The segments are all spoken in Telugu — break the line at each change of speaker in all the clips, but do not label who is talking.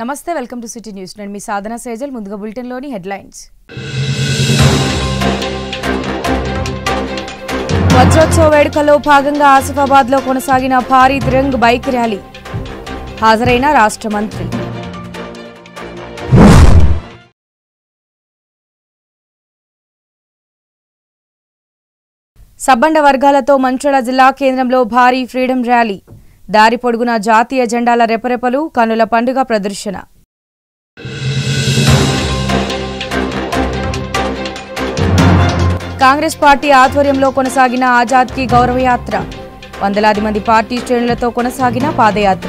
నమస్తే వెల్కమ్ టు సిటీ న్యూస్ నేను మీ సాధన సేజల్ ముందుగా బులెటిన్లోని హెడ్లైన్స్ వజ్రోత్సవ వేడుకల్లో భాగంగా ఆసిఫాబాద్లో కొనసాగిన భారీ తిరంగ్ బైక్ ర్యాలీ హాజరైన రాష్ట్ర మంత్రి సబ్బండ వర్గాలతో మంచోళ జిల్లా కేంద్రంలో భారీ ఫ్రీడమ్ ర్యాలీ దారి పొడుగున జాతీయ జెండాల రెపరెపలు కనుల పండుగ ప్రదర్శన కాంగ్రెస్ పార్టీ ఆధ్వర్యంలో కొనసాగిన ఆజాద్ కి గౌరవయాత్ర వందలాది మంది పార్టీ శ్రేణులతో కొనసాగిన పాదయాత్ర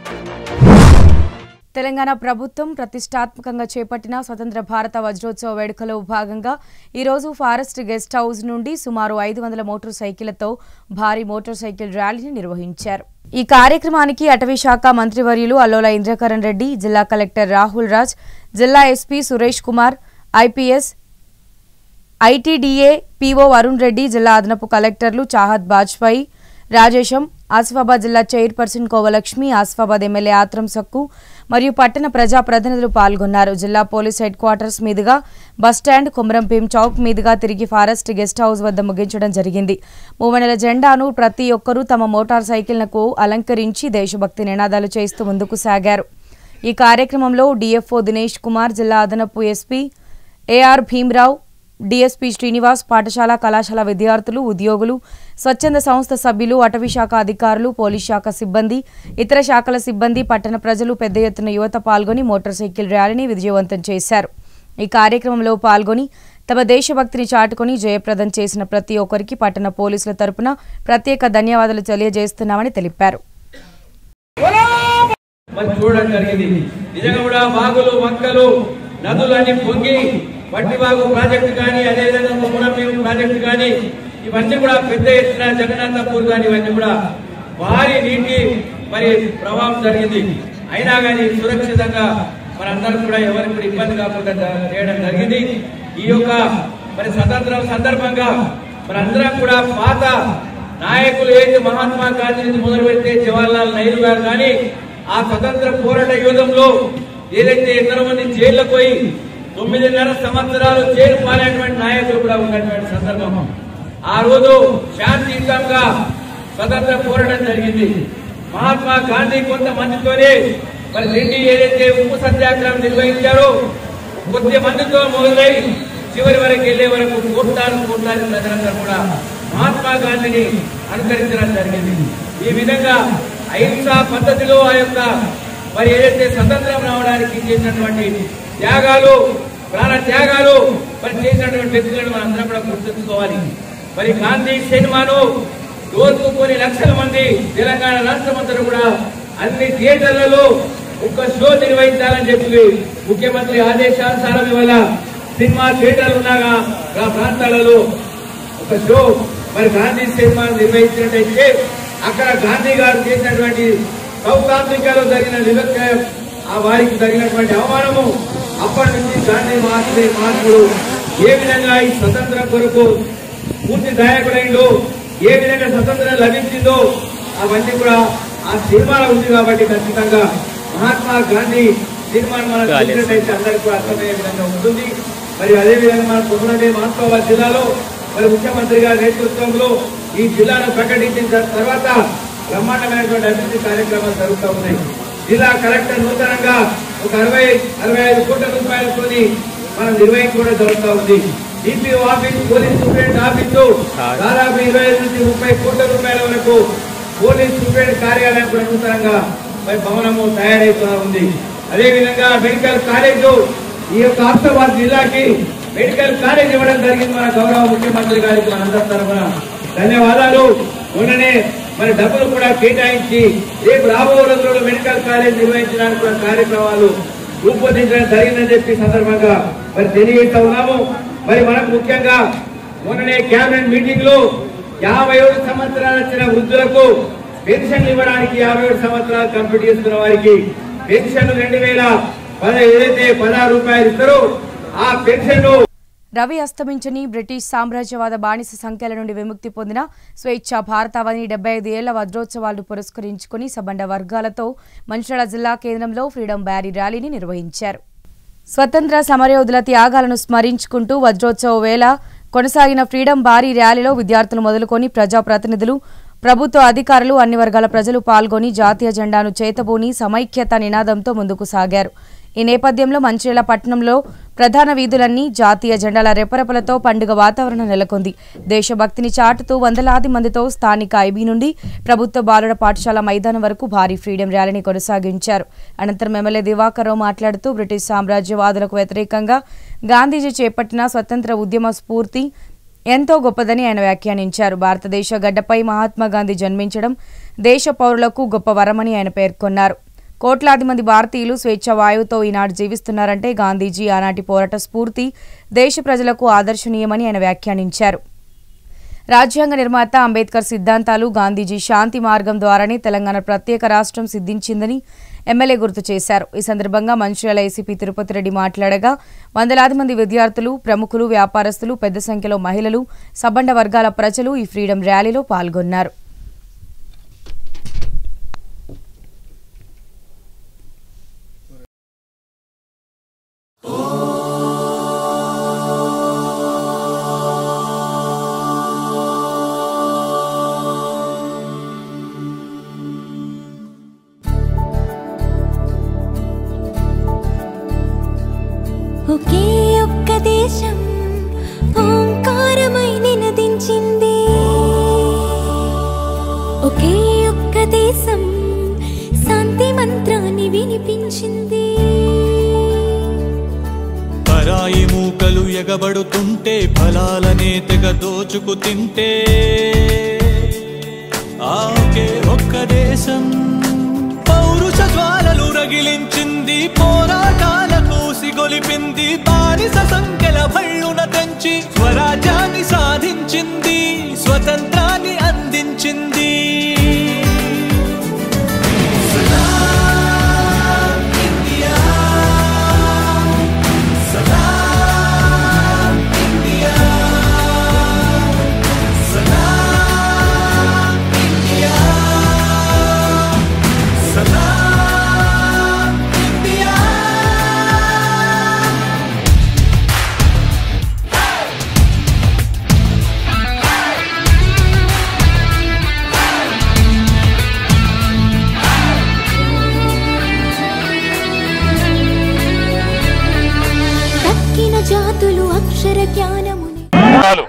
తెలంగాణ ప్రభుత్వం ప్రతిష్టాత్మకంగా చేపట్టిన స్వతంత్ర భారత వజ్రోత్సవ వేడుకలో భాగంగా ఈరోజు ఫారెస్ట్ గెస్ట్ హౌస్ నుండి సుమారు ఐదు వందల మోటార్ సైకిళ్లతో భారీ మోటార్ సైకిల్ ర్యాలీని నిర్వహించారు ఈ కార్యక్రమానికి అటవీ శాఖ మంత్రివర్యులు అల్లోల ఇంద్రకరణ్ రెడ్డి జిల్లా కలెక్టర్ రాహుల్ రాజ్ జిల్లా SP Suresh Kumar IPS ITDA PO Varun Reddy జిల్లా అదనపు కలెక్టర్లు చాహద్ బాజ్పాయి రాజేశం ఆసిఫాబాద్ జిల్లా చైర్పర్సన్ కోవలక్ష్మి ఆసిఫాబాద్ ఎమ్మెల్యే ఆత్రం సక్కు మరియు పట్టణ ప్రజా ప్రతినిధులు పాల్గొన్నారు జిల్లా పోలీస్ హెడ్ క్వార్టర్స్ మీదుగా బస్టాండ్ కొమరంభీం చౌక్ మీదుగా తిరిగి ఫారెస్ట్ గెస్ట్ హౌస్ వద్ద ముగించడం జరిగింది మూవనెల జెండాను ప్రతి ఒక్కరూ తమ మోటార్ సైకిళ్లకు అలంకరించి దేశభక్తి నినాదాలు చేస్తూ ముందుకు సాగారు ఈ కార్యక్రమంలో డీఎఫ్ఓ దినేష్ కుమార్ జిల్లా అదనపు SP AR Bhimrao DSP Srinivas పాఠశాల కళాశాల విద్యార్థులు ఉద్యోగులు స్వచ్ఛంద సంస్థ సభ్యులు అటవీ శాఖ అధికారులు పోలీస్ శాఖ సిబ్బంది ఇతర శాఖల సిబ్బంది పట్టణ ప్రజలు పెద్ద ఎత్తున యువత పాల్గొని మోటార్ సైకిల్ ర్యాలీని విజయవంతం చేశారు ఈ కార్యక్రమంలో పాల్గొని తమ దేశభక్తిని చాటుకొని జయప్రదం చేసిన ప్రతి ఒక్కరికి పట్టణ పోలీసుల తరపున ప్రత్యేక ధన్యవాదాలు తెలియజేస్తున్నామని తెలిపారు
మరి చూడడం జరిగింది నిజంగా కూడా వాగులు వంకలు నదులన్నీ పొంగి వట్టివాగు ప్రాజెక్టు కానీ అదేవిధంగా మునపేము ప్రాజెక్టు కానీ ఇవన్నీ కూడా పెద్ద ఎత్తున జగన్నాథపూర్ కానీ ఇవన్నీ కూడా భారీ నీటి మరి ప్రవాహం జరిగింది అయినా కానీ సురక్షితంగా మనందరం కూడా ఎవరికి కూడా ఇబ్బంది కాకుండా జ- చేయడం జరిగింది ఈ యొక్క మరి స్వతంత్రం సందర్భంగా మనందరం కూడా పాత నాయకులు ఏంటి మహాత్మా గాంధీ నుంచి మొదలు పెడితే జవహర్లాల్ నెహ్రూ గారు కానీ ఆ స్వతంత్ర పోరాట యుద్ధంలో ఏదైతే ఎందరో మంది జైల్లో పోయి తొమ్మిదిన్నర సంవత్సరాలు జైలు పాలైనటువంటి నాయకులు కూడా ఉన్నటువంటి సందర్భం ఆ రోజు శాంతియుతంగా స్వతంత్ర పోరాటం జరిగింది మహాత్మా గాంధీ కొంతమందితోనే మరి ఢిల్లీ ఏదైతే ఉప్పు సత్యాగ్రహం నిర్వహించారో కొద్ది మందితో మొదలై చివరి వరకు వెళ్లే వరకు కోట్లాది కోట్లాది ప్రజలందరూ కూడా మహాత్మా గాంధీని అనుసరించడం జరిగింది ఈ విధంగా అహింసా పద్ధతిలో ఆ యొక్క మరి ఏదైతే స్వతంత్రం రావడానికి చేసినటువంటి త్యాగాలు ప్రాణ త్యాగాలు మరి చేసినటువంటి వ్యక్తులను మనం అందరం కూడా గుర్తుంచుకోవాలి మరి గాంధీ సినిమాను రోజుకు కొన్ని లక్షల మంది తెలంగాణ రాష్ట్రమంతా కూడా అన్ని థియేటర్లలో ఒక షో నిర్వహించాలని చెప్పి ముఖ్యమంత్రి ఆదేశానుసారం ఇవాళ సినిమా థియేటర్లు ఉన్నాగా ఆ ప్రాంతాలలో ఒక షో మరి గాంధీ సినిమాను నిర్వహించినట్టయితే అక్కడ గాంధీ గారు చేసినటువంటి సౌత్ ఆఫ్రికాలో జరిగిన వివక్ష ఆ వారికి జరిగినటువంటి అవమానము అప్పటి నుంచి గాంధీ మహాత్మే మహాత్ముడు ఏ విధంగా ఈ స్వతంత్రం కొరకు పూర్తి నాయకుడైందో ఏ విధంగా స్వతంత్రం లభించిందో అవన్నీ కూడా ఆ సినిమాలో ఉంది కాబట్టి ఖచ్చితంగా మహాత్మా గాంధీ సినిమాను మనం చూసినట్టయితే అందరికీ కూడా అర్థమయ్యే విధంగా ఉంటుంది మరి అదే విధంగా మన తొమ్మిది మహాత్మాబాద్ జిల్లాలో మరి ముఖ్యమంత్రి గారి నేతృత్వంలో ఈ జిల్లాను ప్రకటించిన తర్వాత బ్రహ్మాండమైనటువంటి అభివృద్ధి కార్యక్రమాలు జరుగుతూ ఉన్నాయి జిల్లా కలెక్టర్ నూతనంగా ఒక అరవై అరవై ఐదు కోట్ల రూపాయలతోని మనం నిర్వహించుకోవడం జరుగుతూ ఉంది DPO office police superintendent office దాదాపు ఇరవై ఐదు నుంచి ముప్పై కోట్ల రూపాయల వరకు పోలీస్ సూపరింటెండెంట్ కార్యాలయం కూడా నూతనంగా మరి భవనము తయారైతూ ఉంది అదే విధంగా మెడికల్ కాలేజ్ ఈ యొక్క ఆఫ్తాబాద్ జిల్లాకి మెడికల్ కాలేజ్ ఇవ్వడం జరిగింది మన గౌరవ ముఖ్యమంత్రి గారికి మన అందరి తరఫున ధన్యవాదాలు మొన్ననే మరి డబ్బులు కూడా కేటాయించి రేపు రాబో రోజుల్లో మెడికల్ కాలేజ్ నిర్వహించడానికి కూడా కార్యక్రమాలు రూపొందించడం జరిగిందని చెప్పి ఈ సందర్భంగా మరి తెలియజేస్తా ఉన్నాము మరి మనకు ముఖ్యంగా మొన్ననే కేబినెట్ మీటింగ్ లో యాభై ఏడు సంవత్సరాలు వచ్చిన వృద్ధులకు పెన్షన్ ఇవ్వడానికి యాభై ఏడు సంవత్సరాలు కంప్లీట్ చేసుకున్న వారికి పెన్షన్ రెండు వేల పద ఏదైతే పదహారు రూపాయలు ఇస్తారో ఆ పెన్షన్
రవి అస్తమించని బ్రిటిష్ సామ్రాజ్యవాద బానిస సంఖ్యల నుండి విముక్తి పొందిన స్వేచ్ఛ భారతావని డెబ్బై ఐదు ఏళ్ల వజ్రోత్సవాలను పురస్కరించుకుని సబండ వర్గాలతో మంచిర్యాల జిల్లా కేంద్రంలో ఫ్రీడమ్ బ్యారీ ర్యాలీని నిర్వహించారు స్వతంత్ర సమరయోధుల త్యాగాలను స్మరించుకుంటూ వజ్రోత్సవ వేళ కొనసాగిన ఫ్రీడమ్ భారీ ర్యాలీలో విద్యార్థులు మొదలుకొని ప్రజాప్రతినిధులు ప్రభుత్వ అధికారులు అన్ని వర్గాల ప్రజలు పాల్గొని జాతీయ జెండాను చేతబూని సమైక్యత నినాదంతో ముందుకు సాగారు ఈ నేపథ్యంలో మంచిర్యాల పట్టణంలో ప్రధాన వీధులన్నీ జాతీయ జెండాల రెపరెపలతో పండుగ వాతావరణం నెలకొంది దేశభక్తిని చాటుతూ వందలాది మందితో స్థానిక ఐబీ నుండి ప్రభుత్వ బాలుర పాఠశాల మైదానం వరకు భారీ ఫ్రీడమ్ ర్యాలీని కొనసాగించారు అనంతరం ఎమ్మెల్యే దివాకర్ రావు మాట్లాడుతూ బ్రిటిష్ సామ్రాజ్యవాదులకు వ్యతిరేకంగా గాంధీజీ చేపట్టిన స్వతంత్ర ఉద్యమ స్ఫూర్తి ఎంతో గొప్పదని ఆయన వ్యాఖ్యానించారు భారతదేశ గడ్డపై మహాత్మా గాంధీ జన్మించడం దేశ పౌరులకు గొప్ప వరమని ఆయన పేర్కొన్నారు కోట్లాది మంది భారతీయులు స్వేచ్ఛ వాయువుతో ఈనాడు జీవిస్తున్నారంటే గాంధీజీ ఆనాటి పోరాట స్ఫూర్తి దేశ ప్రజలకు ఆదర్శనీయమని ఆయన వ్యాఖ్యానించారు రాజ్యాంగ నిర్మాత అంబేద్కర్ సిద్ధాంతాలు గాంధీజీ శాంతి మార్గం ద్వారానే తెలంగాణ ప్రత్యేక రాష్ట్రం సిద్ధించిందని ఎమ్మెల్యే గుర్తు చేశారు ఈ సందర్భంగా మంచిర్యాల ఏసీపీ తిరుపతి రెడ్డి మాట్లాడగా వందలాది మంది విద్యార్థులు ప్రముఖులు వ్యాపారస్తులు పెద్ద సంఖ్యలో మహిళలు సబ్బండ వర్గాల ప్రజలు ఈ ఫ్రీడమ్ ర్యాలీలో పాల్గొన్నారు
ఒకే ఒక్క దేశం ఓంకారమై నినదించింది ఒకే ఒక్క దేశం శాంతి మంత్రాన్ని వినిపించింది
పరాయి మూకలు ఎగబడుతుంటే ఫలాలనే తెగ దోచుకు తింటే ఆకే ఒక్క దేశం పౌరుష జ్వాలలు రగిలించింది పోరాటాలకు సిగొలిపింది బానిస సంఖ్యల భళ్ళున తెంచి స్వరాజ్యాన్ని సాధించింది స్వతంత్రాన్ని అందించింది సలాం ఇండియా సలాం ఇండియా సలాం ఇండియా సలాం ఇండియా
తక్కిన జాతులు అక్షర జ్ఞానముని
చాలు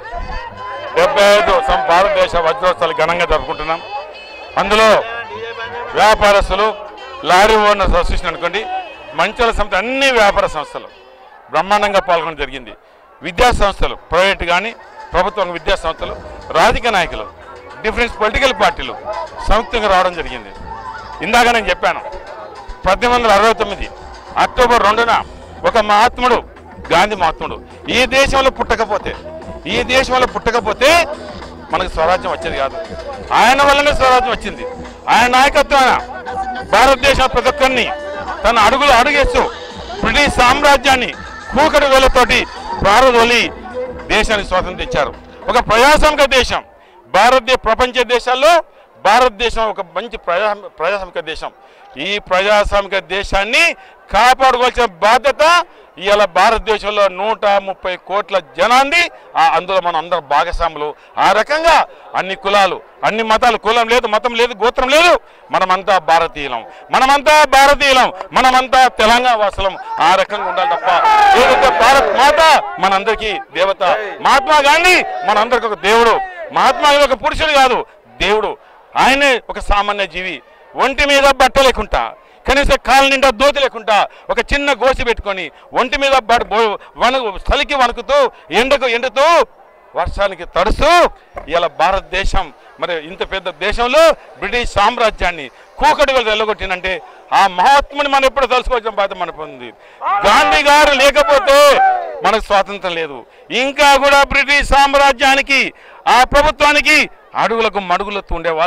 డెబ్బై ఐదు సం భారతదేశ వజ్రోత్సవాలు ఘనంగా జరుపుకుంటున్నాం అందులో వ్యాపారస్తులు లారీ ఓనర్స్ అసోసియేషన్ అనుకోండి మంచాల సంస్థ అన్ని వ్యాపార సంస్థలు బ్రహ్మాండంగా పాల్గొనడం జరిగింది విద్యా సంస్థలు ప్రైవేట్ కానీ ప్రభుత్వ విద్యా సంస్థలు రాజకీయ నాయకులు డిఫరెంట్ పొలిటికల్ పార్టీలు సంయుక్తంగా రావడం జరిగింది ఇందాక నేను చెప్పాను పద్దెనిమిది వందల అరవై తొమ్మిది అక్టోబర్ రెండున ఒక మహాత్ముడు గాంధీ మహాత్ముడు ఈ దేశంలో పుట్టకపోతే ఈ దేశంలో పుట్టకపోతే మనకు స్వరాజ్యం వచ్చేది కాదు ఆయన వల్లనే స్వరాజ్యం వచ్చింది ఆయన నాయకత్వాన భారతదేశం ప్రతి ఒక్కరిని తన అడుగులు అడుగేస్తూ బ్రిటిష్ సామ్రాజ్యాన్ని కూకటి వేలతోటి ప్రారదోలి దేశానికి స్వాతంత్రం ఇచ్చారు ఒక ప్రజాస్వామిక దేశం భారతదేశ ప్రపంచ దేశాల్లో భారతదేశం ఒక మంచి ప్రజా ప్రజాస్వామిక దేశం ఈ ప్రజాస్వామిక దేశాన్ని కాపాడుకోవాల్సిన బాధ్యత ఇవాళ భారతదేశంలో నూట ముప్పై కోట్ల జనాన్ని ఆ అందులో మనం అందరం భాగస్వాములు ఆ రకంగా అన్ని కులాలు అన్ని మతాలు కులం లేదు మతం లేదు గోత్రం లేదు మనమంతా భారతీయులం మనమంతా భారతీయులం మనమంతా తెలంగాణ వాసులం ఆ రకంగా ఉండాలి తప్ప ఏదైతే భారత్ మాత మనందరికీ దేవత మహాత్మా గాంధీ మనందరికి ఒక దేవుడు మహాత్మా గాంధీ ఒక పురుషుడు కాదు దేవుడు ఆయనే ఒక సామాన్య జీవి ఒంటి మీద బట్ట లేకుండా కనీసం కాళ్ళ నిండా దోతి లేకుండా ఒక చిన్న గోసి పెట్టుకొని ఒంటి మీద బట్ బో- వణుకు చలికి వణుకుతూ ఎండకు ఎండుతూ వర్షానికి తడుస్తూ ఇలా భారతదేశం మరి ఇంత పెద్ద దేశంలో బ్రిటిష్ సామ్రాజ్యాన్ని కూకటిగా వెళ్ళగొట్టినంటే ఆ మహాత్ముని మనం ఎప్పుడు తెలుసుకోవాల్సిన బాధ్యత మనకు ఉంది గాంధీ గారు లేకపోతే మనకు స్వాతంత్రం లేదు ఇంకా కూడా బ్రిటిష్ సామ్రాజ్యానికి ఆ ప్రభుత్వానికి అడుగులకు మడుగులతో ఉండే వాళ్ళం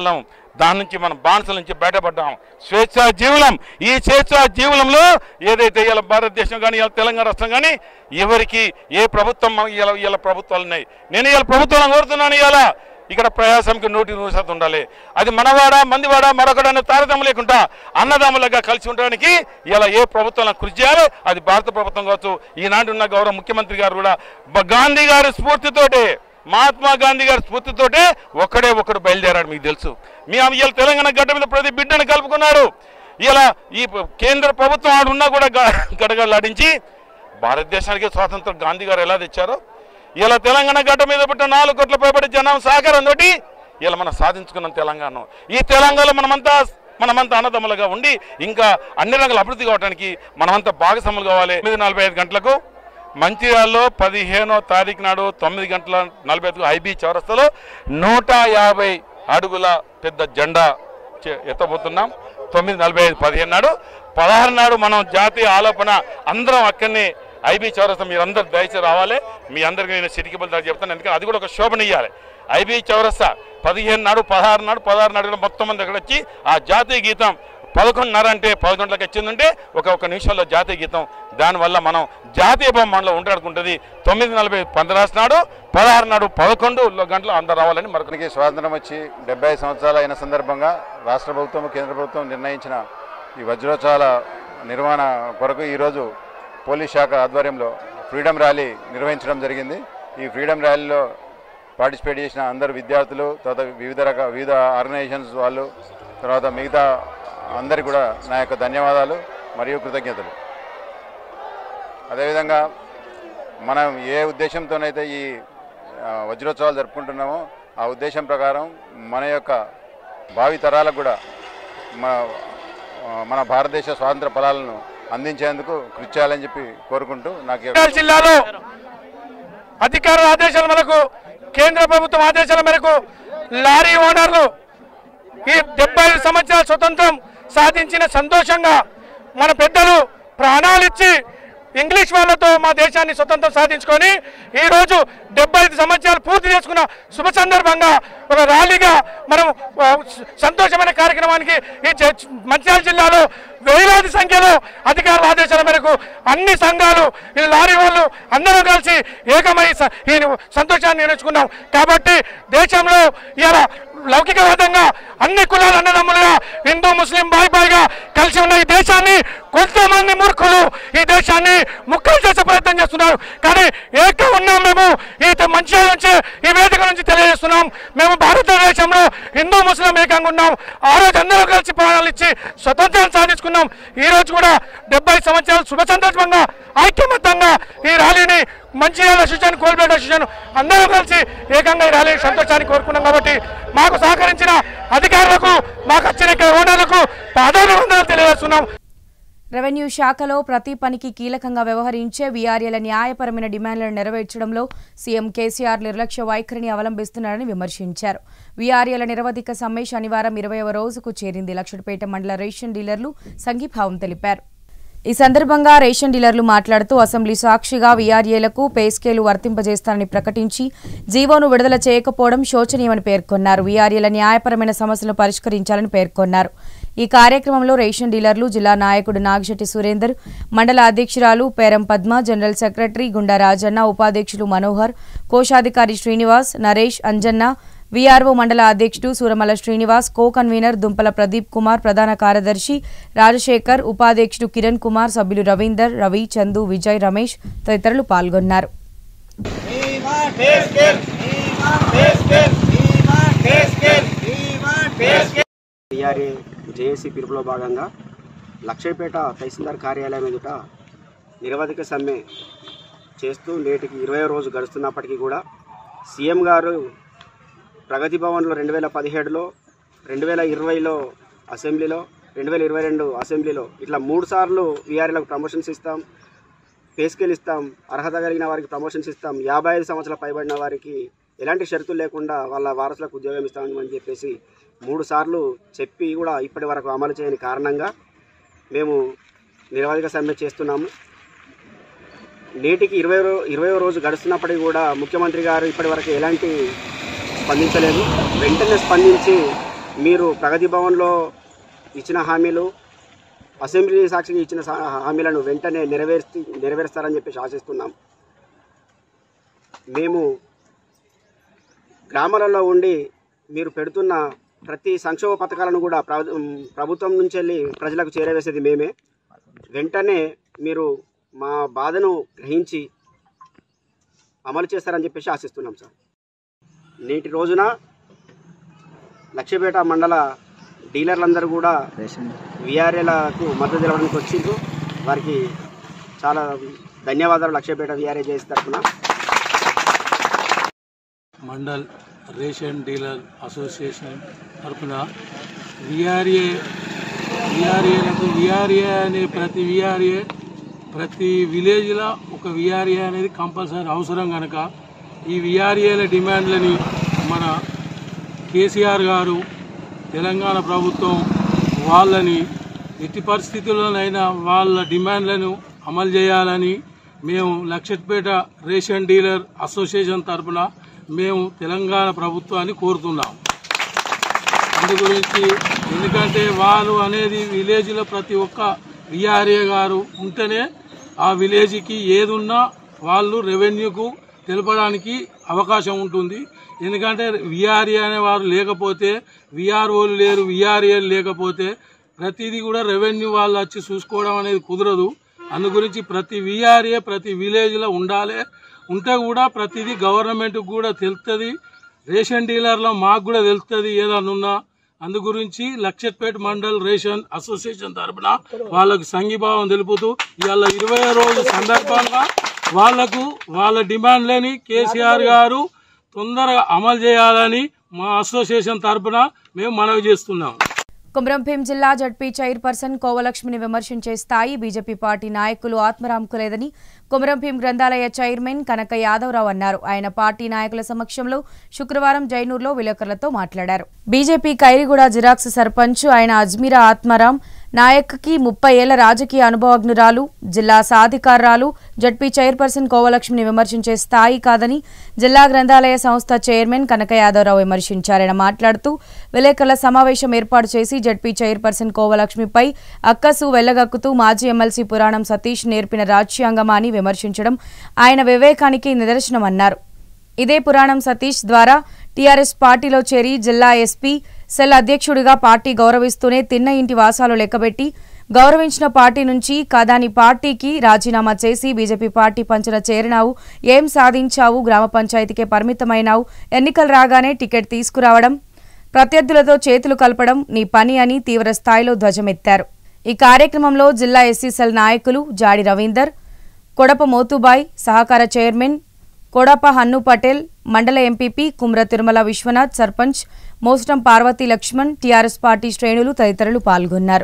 దాని నుంచి మనం బానిసల నుంచి బయటపడ్డాం స్వేచ్ఛా జీవనం ఈ స్వేచ్ఛా జీవనంలో ఏదైతే ఇలా భారతదేశం కానీ ఇలా తెలంగాణ రాష్ట్రం కానీ ఎవరికి ఏ ప్రభుత్వం మనకి ఇలా ఇలా ప్రభుత్వాలు ఉన్నాయి నేను ఇలా ప్రభుత్వాలను కోరుతున్నాను ఇలా ఇక్కడ ప్రయాసంకి నూటి నూరు శాతం ఉండాలి అది మనవాడ మందివాడ మరొకడనే తారతమ్యం లేకుండా అన్నదమ్ములుగా కలిసి ఉండడానికి ఇలా ఏ ప్రభుత్వం కృషి చేయాలి అది భారత ప్రభుత్వం కావచ్చు ఈనాటి ఉన్న గౌరవ ముఖ్యమంత్రి గారు కూడా బ- గాంధీ గారి స్ఫూర్తితోటే మహాత్మా గాంధీ గారి స్ఫూర్తితోటే ఒక్కడే ఒక్కడు బయలుదేరాడు మీకు తెలుసు మీ ఇలా తెలంగాణ గడ్డ మీద ప్రతి బిడ్డను కలుపుకున్నాడు ఇలా ఈ ప- కేంద్ర ప్రభుత్వం ఆడు ఉన్నా కూడా గ- గడగడలాడించి భారతదేశానికి స్వాతంత్రం గాంధీ గారు ఎలా తెచ్చారో ఇలా తెలంగాణ గడ్డ మీద పుట్టిన నాలుగు కోట్ల పైబడి జనం సహకారంతో ఇలా మనం సాధించుకున్నాం తెలంగాణ ఈ తెలంగాణలో మనమంతా మనమంతా అన్నదమ్ములుగా ఉండి ఇంకా అన్ని రంగాల అభివృద్ధి కావడానికి మనమంతా భాగస్వాములు కావాలి తొమ్మిది నలభై ఐదు గంటలకు మంచిర్యాలలో పదిహేనో తారీఖు నాడు తొమ్మిది గంటల నలభై ఐదు ఐబీ చౌరస్తాలో నూట యాభై అడుగుల పెద్ద జెండా చే- ఎత్తబోతున్నాం తొమ్మిది నలభై ఐదు పదిహేను నాడు పదహారు నాడు మనం జాతీయ ఆలోపన అందరం అక్కడనే ఐబీ చౌరస్తా మీరు అందరు దయచేసి రావాలి మీ అందరికీ నేను సిటికబుల్ దాకా చెప్తాను ఎందుకంటే అది కూడా ఒక శోభనియ్యాలి ఐబీ చౌరస్తా పదిహేను నాడు పదహారు నాడు పదహారు నాడు కూడా మొత్తం మంది అక్కడ వచ్చి ఆ జాతీయ గీతం పదకొండున్నర అంటే పదకొండులకు వచ్చిందంటే ఒక ఒక నిమిషంలో జాతీయ గీతం దానివల్ల మనం జాతీయ బొమ్మలో ఉంటాడుకుంటుంది తొమ్మిది నలభై పంద్రాసు నాడు పదహారు నాడు పదకొండు గంటలు అందరు రావాలని మరొక
మనకి స్వాతంత్రం వచ్చి డెబ్బై సంవత్సరాలు అయిన సందర్భంగా రాష్ట్ర ప్రభుత్వం కేంద్ర ప్రభుత్వం నిర్ణయించిన ఈ వజ్రోత్సవాల నిర్వహణ కొరకు ఈరోజు పోలీస్ శాఖ ఆధ్వర్యంలో ఫ్రీడమ్ ర్యాలీ నిర్వహించడం జరిగింది ఈ ఫ్రీడమ్ ర్యాలీలో పార్టిసిపేట్ చేసిన అందరు విద్యార్థులు తర్వాత వివిధ రకాల వివిధ ఆర్గనైజేషన్స్ వాళ్ళు తర్వాత మిగతా అందరికీ కూడా నా యొక్క ధన్యవాదాలు మరియు కృతజ్ఞతలు అదేవిధంగా మనం ఏ ఉద్దేశంతోనైతే ఈ ఆ, వజ్రోత్సవాలు జరుపుకుంటున్నామో ఆ ఉద్దేశం ప్రకారం మన యొక్క భావి తరాలకు కూడా మన ఆ, మన భారతదేశ స్వాతంత్ర ఫలాలను అందించేందుకు కృషి చేయాలని చెప్పి కోరుకుంటూ నాకు ఈ యొక్క-
వరంగల్ జిల్లాలో అధికారుల ఆదేశాల మేరకు కేంద్ర ప్రభుత్వం ఆదేశాల మేరకు లారీ ఓనర్లు ఈ డెబ్బై ఐదు సంవత్సరాల స్వతంత్రం సాధించిన సంతోషంగా మన పెద్దలు ప్రాణాలిచ్చి ఇంగ్లీష్ వాళ్ళతో మా దేశాన్ని స్వతంత్రం సాధించుకొని ఈరోజు డెబ్బై ఐదు సంవత్సరాలు పూర్తి చేసుకున్న శుభ సందర్భంగా ఒక ర్యాలీగా మనం ఆ, స- సంతోషమైన కార్యక్రమానికి ఈ చ- మంచిర్యాల జిల్లాలో వేలాది సంఖ్యలో అధికారుల ఆదేశాల మేరకు అన్ని సంఘాలు ఈ లారీ వాళ్ళు అందరూ కలిసి ఏకమై స- ఈ సంతోషాన్ని నేర్చుకున్నాం కాబట్టి దేశంలో ఇలా లౌకికవాదంగా అన్ని కులాల అన్నదమ్ములుగా హిందూ ముస్లిం బాయ్ బాయ్గా కలిసి ఉన్న ఈ దేశాన్ని కొంతమంది మూర్ఖులు ఈ దేశాన్ని ముక్కలు చేసే ప్రయత్నం చేస్తున్నారు కానీ ఏక ఉన్నాం మేము ఈ మంచిగా నుంచి ఈ వేదిక నుంచి తెలియజేస్తున్నాం మేము భారతదేశంలో హిందూ ముస్లిం ఏకంగా ఉన్నాం ఆ రోజు అందరూ కలిసి ప్రాణాలు ఇచ్చి స్వతంత్రం సాధించుకున్నాం ఈ రోజు కూడా డెబ్బై సంవత్సరాలు శుభ సందర్భంగా ఐక్యమత్యంగా ఈ ర్యాలీని మంచిర్యాల అసోసియేషన్ కోల్పేట అసోసియేషన్ అందరూ కలిసి ఏకంగా ఈ ర్యాలీ సంతోషాన్ని కోరుకున్నాం కాబట్టి మాకు సహకరించిన అధికారులకు మాకు వచ్చిన ఇక్కడ ఓనర్లకు పాదాభివందనలు తెలియజేస్తున్నాం
రెవెన్యూ శాఖలో ప్రతి పనికి కీలకంగా వ్యవహరించే వీఆర్ఏల న్యాయపరమైన డిమాండ్లను నెరవేర్చడంలో సీఎం కేసీఆర్ నిర్లక్ష్య వైఖరిని అవలంబిస్తున్నారని విమర్శించారు వీఆర్ఏల నిరవధిక సమ్మె శనివారం ఇరవైవ రోజుకు చేరింది లక్షడిపేట మండల రేషన్ డీలర్లు సంఘీభావం తెలిపారు ఈ సందర్భంగా రేషన్ డీలర్లు మాట్లాడుతూ అసెంబ్లీ సాక్షిగా వీఆర్ఏలకు పే స్కేలు వర్తింపజేస్తారని ప్రకటించి జీవోను విడుదల చేయకపోవడం శోచనీయమని పేర్కొన్నారు వీఆర్ఏల న్యాయపరమైన సమస్యలను పరిష్కరించాలని పేర్కొన్నారు ఈ కార్యక్రమంలో రేషన్ డీలర్లు జిల్లా నాయకుడు నాగిశెట్టి సురేందర్ మండల అధ్యక్షురాలు పేరం పద్మ జనరల్ సెక్రటరీ గుండా రాజన్న ఉపాధ్యక్షులు మనోహర్ కోశాధికారి శ్రీనివాస్ నరేష్ అంజన్న వీఆర్ఓ మండల అధ్యక్షుడు సూరమల శ్రీనివాస్ కో కన్వీనర్ దుంపల ప్రదీప్ కుమార్ ప్రధాన కార్యదర్శి రాజశేఖర్ ఉపాధ్యక్షుడు కిరణ్ కుమార్ సభ్యులు రవీందర్ రవి చందు విజయ్ రమేష్ తదితరులు పాల్గొన్నారు
టీఆర్ఏ జేఏసీ పిలుపులో భాగంగా లక్షపేట తహసీల్దార్ కార్యాలయం ఎదుట నిరవధిక సమ్మె చేస్తూ నేటికి ఇరవై రోజు గడుస్తున్నప్పటికీ కూడా సీఎం గారు ప్రగతి భవన్లో రెండు వేల పదిహేడులో రెండు వేల ఇరవైలో అసెంబ్లీలో రెండు వేల ఇరవై రెండు అసెంబ్లీలో ఇట్లా మూడు సార్లు వీఆర్ఏలకు ప్రమోషన్స్ ఇస్తాం పే స్కేల్ ఇస్తాం అర్హత కలిగిన వారికి ప్రమోషన్స్ ఇస్తాం యాభై ఐదు సంవత్సరాల పైబడిన వారికి ఎలాంటి షరతులు లేకుండా వాళ్ళ వారసులకు ఉద్యోగం ఇస్తామని చెప్పేసి మూడు సార్లు చెప్పి కూడా ఇప్పటి వరకు అమలు చేయని కారణంగా మేము నిరవధిక సమ్మె చేస్తున్నాము నేటికి ఇరవై రో ఇరవై రోజు గడుస్తున్నప్పటికీ కూడా ముఖ్యమంత్రి గారు ఇప్పటి వరకు ఎలాంటి స్పందించలేదు వెంటనే స్పందించి మీరు ప్రగతి భవన్లో ఇచ్చిన హామీలు అసెంబ్లీ సాక్షిగా ఇచ్చిన సా- హామీలను వెంటనే నెరవేర్చి నెరవేరుస్తారని చెప్పేసి ఆశిస్తున్నాం మేము గ్రామాలలో ఉండి మీరు పెడుతున్న ప్రతి సంక్షేమ పథకాలను కూడా ప్రభు- ప్రభుత్వం నుంచి వెళ్ళి ప్రజలకు చేరవేసేది మేమే వెంటనే మీరు మా బాధను గ్రహించి అమలు చేస్తారని చెప్పేసి ఆశిస్తున్నాం సార్ నేటి రోజున లక్ష్యపేట మండల డీలర్లందరూ కూడా విఆర్ఏలకు మద్దతు తెలవడానికి వచ్చిండ్రు వారికి చాలా ధన్యవాదాలు లక్ష్యపేట విఆర్ఏ చేసి తరఫున
మండల్ రేషన్ డీలర్ అసోసియేషన్ తరఫున విఆర్ఏ విఆర్ఏలకు విఆర్ఏ అనే ప్రతి విఆర్ఏ ప్రతి విలేజ్లో ఒక విఆర్ఏ అనేది కంపల్సరీ అవసరం కనుక ఈ విఆర్ఏల డిమాండ్లని మన కేసీఆర్ గారు తెలంగాణ ప్రభుత్వం వాళ్ళని ఎట్టి పరిస్థితుల్లోనైనా వాళ్ళ డిమాండ్లను అమలు చేయాలని మేము లక్షట్పేట రేషన్ డీలర్ అసోసియేషన్ తరఫున మేము తెలంగాణ ప్రభుత్వాన్ని కోరుతున్నాం అందు గురించి ఎందుకంటే వాళ్ళు అనేది విలేజ్లో ప్రతి ఒక్క విఆర్ఏ గారు ఉంటేనే ఆ విలేజ్కి ఏదున్నా వాళ్ళు రెవెన్యూకు తెలపడానికి అవకాశం ఉంటుంది ఎందుకంటే విఆర్ఏ అనే వారు లేకపోతే విఆర్ఓలు లేరు విఆర్ఏలు లేకపోతే ప్రతిదీ కూడా రెవెన్యూ వాళ్ళు వచ్చి చూసుకోవడం అనేది కుదరదు అందు గురించి ప్రతి విఆర్ఏ ప్రతి విలేజ్లో ఉండాలి ఉంటే కూడా ప్రతిదీ గవర్నమెంట్కి కూడా తెలుస్తుంది రేషన్ డీలర్లో మాకు కూడా తెలుస్తుంది ఏదన్నా ఉన్నా అందు గురించి లక్షట్పేట మండల్ రేషన్ అసోసియేషన్ తరపున వాళ్ళకు సంఘీభావం తెలుపుతూ ఇవాళ ఇరవై రోజు సందర్భంగా వాళ్లకు వాళ్ళ డిమాండ్లని కేసీఆర్ గారు తొందరగా అమలు చేయాలని మా అసోసియేషన్ తరపున మేము మనవి చేస్తున్నాం
కుమ్రంభీం జిల్లా జడ్పీ చైర్పర్సన్ కోవలక్ష్మిని విమర్శించే స్థాయి బీజేపీ పార్టీ నాయకులు ఆత్మరాంకు లేదని కుమ్రంభీం గ్రంథాలయ చైర్మన్ కనక యాదవరావు అన్నారు ఆయన పార్టీ నాయకుల సమక్షంలో శుక్రవారం జైనూర్లో విలేకరులతో మాట్లాడారు బీజేపీ ఖైరిగూడ జిరాక్స్ సర్పంచ్ ఆయన అజ్మీరా ఆత్మారాం నాయక్కి ముప్పై ఏళ్ల రాజకీయ అనుభవజ్ఞురాలు జిల్లా సాధికారురాలు జడ్పీ చైర్పర్సన్ కోవలక్ష్మిని విమర్శించే స్థాయి కాదని జిల్లా గ్రంథాలయ సంస్థ చైర్మన్ కనక యాదవరావు విమర్శించారాయన మాట్లాడుతూ విలేకరుల సమావేశం ఏర్పాటు చేసి జడ్పీ చైర్పర్సన్ కోవలక్ష్మిపై అక్కసు వెళ్లగక్కుతూ మాజీ ఎమ్మెల్సీ పురాణం సతీష్ నేర్పిన రాజ్యాంగమా అని విమర్శించడం ఆయన వివేకానికి నిదర్శనమన్నారు ఇదే పురాణం సతీష్ ద్వారా టీఆర్ఎస్ పార్టీలో చేరి జిల్లా ఎస్పీ సెల్ అధ్యక్షుడిగా పార్టీ గౌరవిస్తూనే తిన్న ఇంటి వాసాలు లెక్కబెట్టి గౌరవించిన పార్టీ నుంచి కాదాని పార్టీకి రాజీనామా చేసి బీజేపీ పార్టీ పంచన చేరినావు ఏం సాధించావు గ్రామ పంచాయతీకే పరిమితమైనావు ఎన్నికలు రాగానే టికెట్ తీసుకురావడం ప్రత్యర్థులతో చేతులు కలపడం నీ పని అని తీవ్ర స్థాయిలో ధ్వజమెత్తారు ఈ కార్యక్రమంలో జిల్లా ఎస్సీసెల్ నాయకులు జాడి రవీందర్ కొడప మోతుబాయ్ సహకార చైర్మన్ కొడప హన్ను పటేల్ మండల MPP Kumra Tirumala Vishwanath sarpanch Mostam Parvati Laxman TRS party శ్రేణులు తదితరులు పాల్గొన్నారు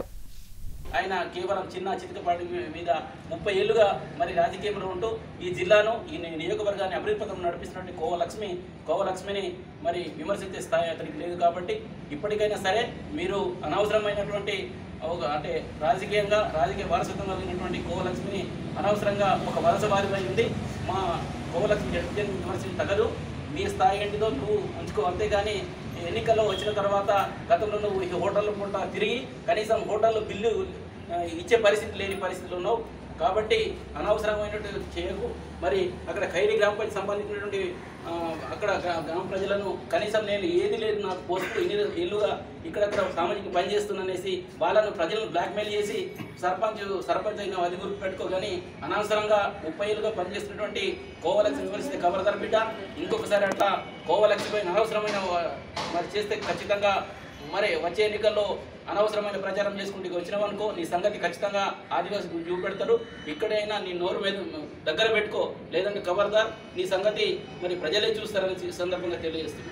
ఆయన కేవలం చిన్న చితకపాటి మీద ముప్పై ఏళ్ళుగా మరి రాజకీయంలో ఉంటూ ఈ జిల్లాను ఈ నియోజకవర్గాన్ని అభివృద్ధి పథకం నడిపిస్తున్నటువంటి కోవలక్ష్మి కోవలక్ష్మిని మరి విమర్శించే స్థాయి అతనికి లేదు కాబట్టి ఇప్పటికైనా సరే మీరు అనవసరమైనటువంటి ఒక అంటే రాజకీయంగా రాజకీయ వారసత్వం కలిగినటువంటి కోవలక్ష్మిని అనవసరంగా ఒక వలస వారిపై ఉంది మా కోవలక్ష్మి జడ్జిని విమర్శించి తగదు నీ స్థాయి ఏంటిదో నువ్వు ఉంచుకో అంతేగాని ఎన్నికల్లో వచ్చిన తర్వాత గతంలో నువ్వు ఈ హోటల్లో పూట తిరిగి కనీసం హోటల్లో బిల్లు ఆ, ఇచ్చే పరిస్థితి లేని పరిస్థితులు ఉన్నావు కాబట్టి అనవసరమైనటువంటి చేయకు మరి అక్కడ ఖైరీ గ్రామ పంచాయతీ సంబంధించినటువంటి ఆ, అక్కడ గ్రా- గ్రామ ప్రజలను కనీసం నేను ఏది లేదు నాకు పోస్ట్ ఇన్ని ఇల్లుగా ఇక్కడక్కడ సామాజిక పని చేస్తున్నానేసి వాళ్ళను ప్రజలను బ్లాక్మెయిల్ చేసి సర్పంచ్ సర్పంచ్ అయిన అది గుర్తు పెట్టుకోగాని అనవసరంగా ముప్పై ఏళ్ళుగా పనిచేస్తున్నటువంటి కోవలక్ష్మి యూనివర్సిటీ కవర్దార్ బిడ్డ ఇంకొకసారి అట్లా కోవలక్ష్మిపై అనవసరమైన వా- మరి చేస్తే ఖచ్చితంగా మరి వచ్చే ఎన్నికల్లో అనవసరమైన ప్రచారం చేసుకుంటూ వచ్చినావనుకో నీ సంగతి ఖచ్చితంగా ఆదివాసి చూపెడతారు ఇక్కడైనా నీ నోరు మీద దగ్గర పెట్టుకో లేదంటే కవర్దార్ నీ సంగతి మరి ప్రజలే చూస్తారని ఈ సందర్భంగా తెలియజేస్తున్నాను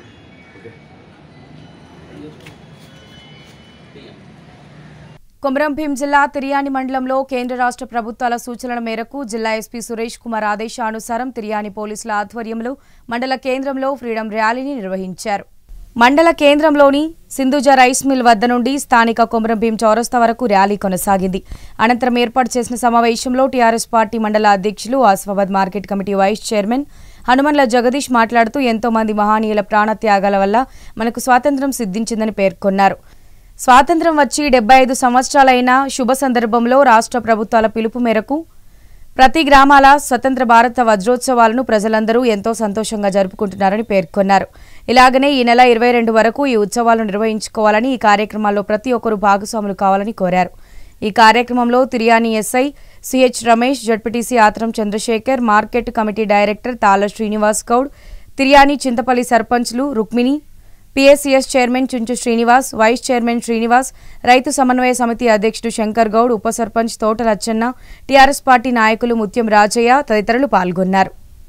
కొమరంభీం జిల్లా తిరియాని మండలంలో కేంద్ర రాష్ట్ర ప్రభుత్వాల సూచనల మేరకు జిల్లా ఎస్పీ సురేష్ కుమార్ ఆదేశానుసారం తిరియాని పోలీసుల ఆధ్వర్యంలో మండల కేంద్రంలో ఫ్రీడమ్ ర్యాలీని నిర్వహించారు మండల కేంద్రంలోని సింధుజ రైస్ మిల్ వద్ద నుండి స్థానిక కొమరంభీం చౌరస్తా వరకు ర్యాలీ కొనసాగింది అనంతరం ఏర్పాటు చేసిన సమావేశంలో టీఆర్ఎస్ పార్టీ మండల అధ్యక్షులు Asifabad market committee vice chairman Hanumanla Jagadish మాట్లాడుతూ ఎంతో మంది మహనీయుల ప్రాణత్యాగాల వల్ల మనకు స్వాతంత్ర్యం సిద్ధించిందని పేర్కొన్నారు స్వాతంత్ర్యం వచ్చి డెబ్బై ఐదు సంవత్సరాలైన శుభ సందర్భంలో రాష్ట్ర ప్రభుత్వాల పిలుపు మేరకు ప్రతి గ్రామాల స్వతంత్ర భారత వజ్రోత్సవాలను ప్రజలందరూ ఎంతో సంతోషంగా జరుపుకుంటున్నారని పేర్కొన్నారు ఇలాగనే ఈ నెల ఇరవై రెండు వరకు ఈ ఉత్సవాలను నిర్వహించుకోవాలని ఈ కార్యక్రమాల్లో ప్రతి ఒక్కరూ భాగస్వాములు కావాలని కోరారు ఈ కార్యక్రమంలో Tiryani SI CH Ramesh ZPTC Atram Chandrasekhar market committee director Tala Srinivas Goud Tiryani Chintapalli సర్పంచ్లు Rukmini PSCS chairman Chunchu Srinivas vice chairman Srinivas రైతు సమన్వయ సమితి అధ్యక్షుడు శంకర్ గౌడ్ ఉప సర్పంచ్ తోట లచ్చన్న టీఆర్ఎస్ పార్టీ నాయకులు ముత్యం రాజయ్య తదితరులు పాల్గొన్నారు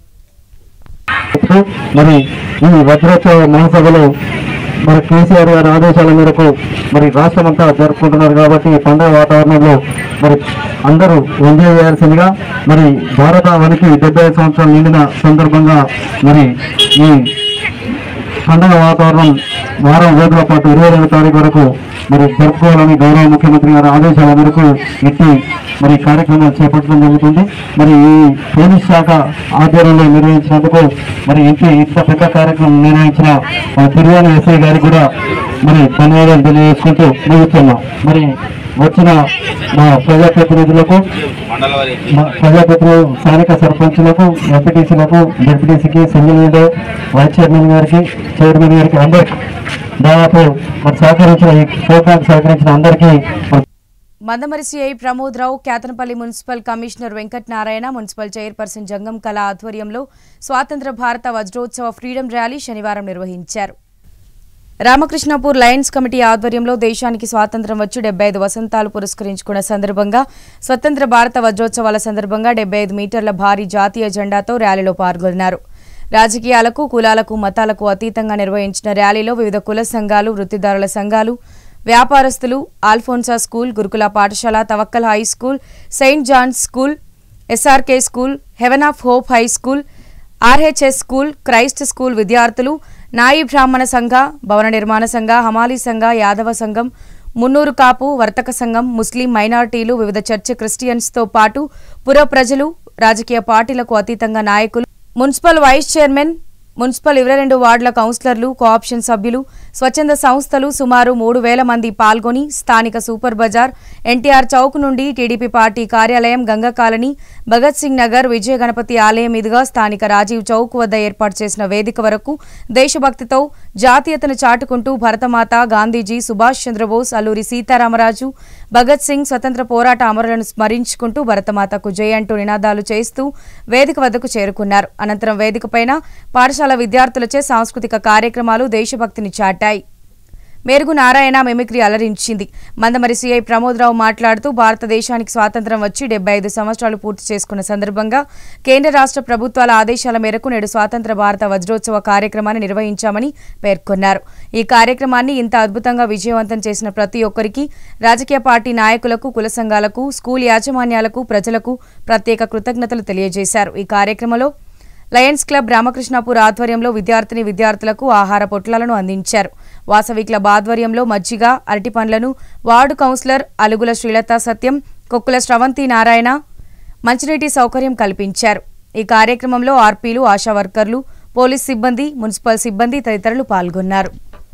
మరి ఈ వజ్రోత్సవ మహాసభలో మరి కేసీఆర్ గారి ఆదేశాల మేరకు మరి రాష్ట్రం అంతా జరుపుకుంటున్నారు కాబట్టి ఈ పండుగ వాతావరణంలో మరి అందరూ ఎంజాయ్ చేయాల్సిందిగా మరి భారత వనికి డెబ్బై ఐదు సంవత్సరాలు నిండిన సందర్భంగా మరి ఈ పండుగ వాతావరణం వారం రోజుల పాటు ఇరవై రెండు తారీఖు వరకు మరి జరుపుకోవాలని గౌరవ ముఖ్యమంత్రి గారి ఆదేశాల మేరకు ఇట్టి మరి కార్యక్రమం చేపట్టడం జరుగుతుంది మరి ఈ పోలీస్ శాఖ ఆధ్వర్యంలో నిర్వహించినందుకు మరి ఇంటి ఇంత పెద్ద కార్యక్రమం నిర్వహించిన మన తిరువాణి ఎస్ఐ గారికి కూడా మరి ధన్యవాదాలు తెలియజేసుకుంటూ ముగిస్తున్నాం మరి వచ్చిన మా ప్రజాప్రతినిధులకు మా ప్రజాప్రతినిధులు స్థానిక సర్పంచులకు ఎంపీటీసీలకు జడ్పీటీసీకి సింగిల్ విండో వైస్ చైర్మన్ గారికి చైర్మన్ గారికి అందరికి దాదాపు మరి సహకరించిన ఈ ప్రోగ్రాం సహకరించిన అందరికీ మరి
Mandamarri CI Pramod Rao Ketanapalli municipal commissioner Venkat Narayana municipal chairperson Jangam Kala ఆధ్వర్యంలో స్వాతంత్ర భారత వజ్రోత్సవ ఫ్రీడమ్ ర్యాలీ శనివారం నిర్వహించారు రామకృష్ణపూర్ లయన్స్ కమిటీ ఆధ్వర్యంలో దేశానికి స్వాతంత్ర్యం వచ్చి డెబ్బై ఐదు వసంతాలు పురస్కరించుకున్న సందర్భంగా స్వతంత్ర భారత వజ్రోత్సవాల సందర్భంగా డెబ్బై ఐదు మీటర్ల భారీ జాతీయ జెండాతో ర్యాలీలో పాల్గొన్నారు రాజకీయాలకు కులాలకు మతాలకు అతీతంగా నిర్వహించిన ర్యాలీలో వివిధ కుల సంఘాలు వృత్తిదారుల సంఘాలు వ్యాపారస్తులు ఆల్ఫోన్సా స్కూల్ గురుకుల పాఠశాల Tawakkal high school Saint John's school SRK school Heaven of Hope high school RHS school Christ school విద్యార్థులు నాయి బ్రాహ్మణ సంఘ భవన నిర్మాణ సంఘ హమాలీ సంఘ యాదవ సంఘం మున్నూరు కాపు వర్తక సంఘం ముస్లిం మైనార్టీలు వివిధ చర్చ్ క్రిస్టియన్స్తో పాటు పుర ప్రజలు రాజకీయ పార్టీలకు అతీతంగా నాయకులు మున్సిపల్ వైస్ చైర్మన్ మున్సిపల్ ఇరవై రెండు వార్డుల కౌన్సిలర్లు కోఆప్షన్ సభ్యులు స్వచ్ఛంద సంస్థలు సుమారు మూడు వేల మంది పాల్గొని స్థానిక సూపర్ బజార్ ఎన్టీఆర్ చౌక్ నుండి టీడీపీ పార్టీ కార్యాలయం గంగా కాలనీ భగత్ సింగ్ నగర్ విజయ గణపతి ఆలయం మీదుగా స్థానిక రాజీవ్ చౌక్ వద్ద ఏర్పాటు చేసిన వేదిక వరకు దేశభక్తితో జాతీయతను చాటుకుంటూ భరతమాత గాంధీజీ సుభాష్ చంద్రబోస్ అల్లూరి సీతారామరాజు భగత్ సింగ్ స్వతంత్ర పోరాట అమరులను స్మరించుకుంటూ భరతమాతకు జై అంటూ నినాదాలు చేస్తూ వేదిక వద్దకు చేరుకున్నారు అనంతరం వేదికపైన పాఠశాల విద్యార్థులచే సాంస్కృతిక కార్యక్రమాలు దేశభక్తిని చాటాయి మెరుగు నారాయణ మిమిక్రీ అలరించింది మందమరి సిఐ ప్రమోదరావు మాట్లాడుతూ భారతదేశానికి స్వాతంత్ర్యం వచ్చి డెబ్బై ఐదు సంవత్సరాలు పూర్తి చేసుకున్న సందర్భంగా కేంద్ర రాష్ట్ర ప్రభుత్వాల ఆదేశాల మేరకు నేడు స్వాతంత్ర భారత వజ్రోత్సవ కార్యక్రమాన్ని నిర్వహించామని పేర్కొన్నారు ఈ కార్యక్రమాన్ని ఇంత అద్భుతంగా విజయవంతం చేసిన ప్రతి ఒక్కరికి రాజకీయ పార్టీ నాయకులకు కుల సంఘాలకు స్కూల్ యాజమాన్యాలకు ప్రజలకు ప్రత్యేక కృతజ్ఞతలు తెలియజేశారు ఈ కార్యక్రమంలో లయన్స్ క్లబ్ రామకృష్ణాపూర్ ఆధ్వర్యంలో విద్యార్థిని విద్యార్థులకు ఆహార పొట్లాలను అందించారు వాసవి క్లబ్ ఆధ్వర్యంలో మజ్జిగ అరటి పండ్లను వార్డు కౌన్సిలర్ అలుగుల శ్రీలత సత్యం కొక్కుల శ్రవంతి నారాయణ మంచినీటి సౌకర్యం కల్పించారు ఈ కార్యక్రమంలో ఆర్పీలు ఆశా వర్కర్లు పోలీస్ సిబ్బంది మున్సిపల్ సిబ్బంది తదితరులు పాల్గొన్నారు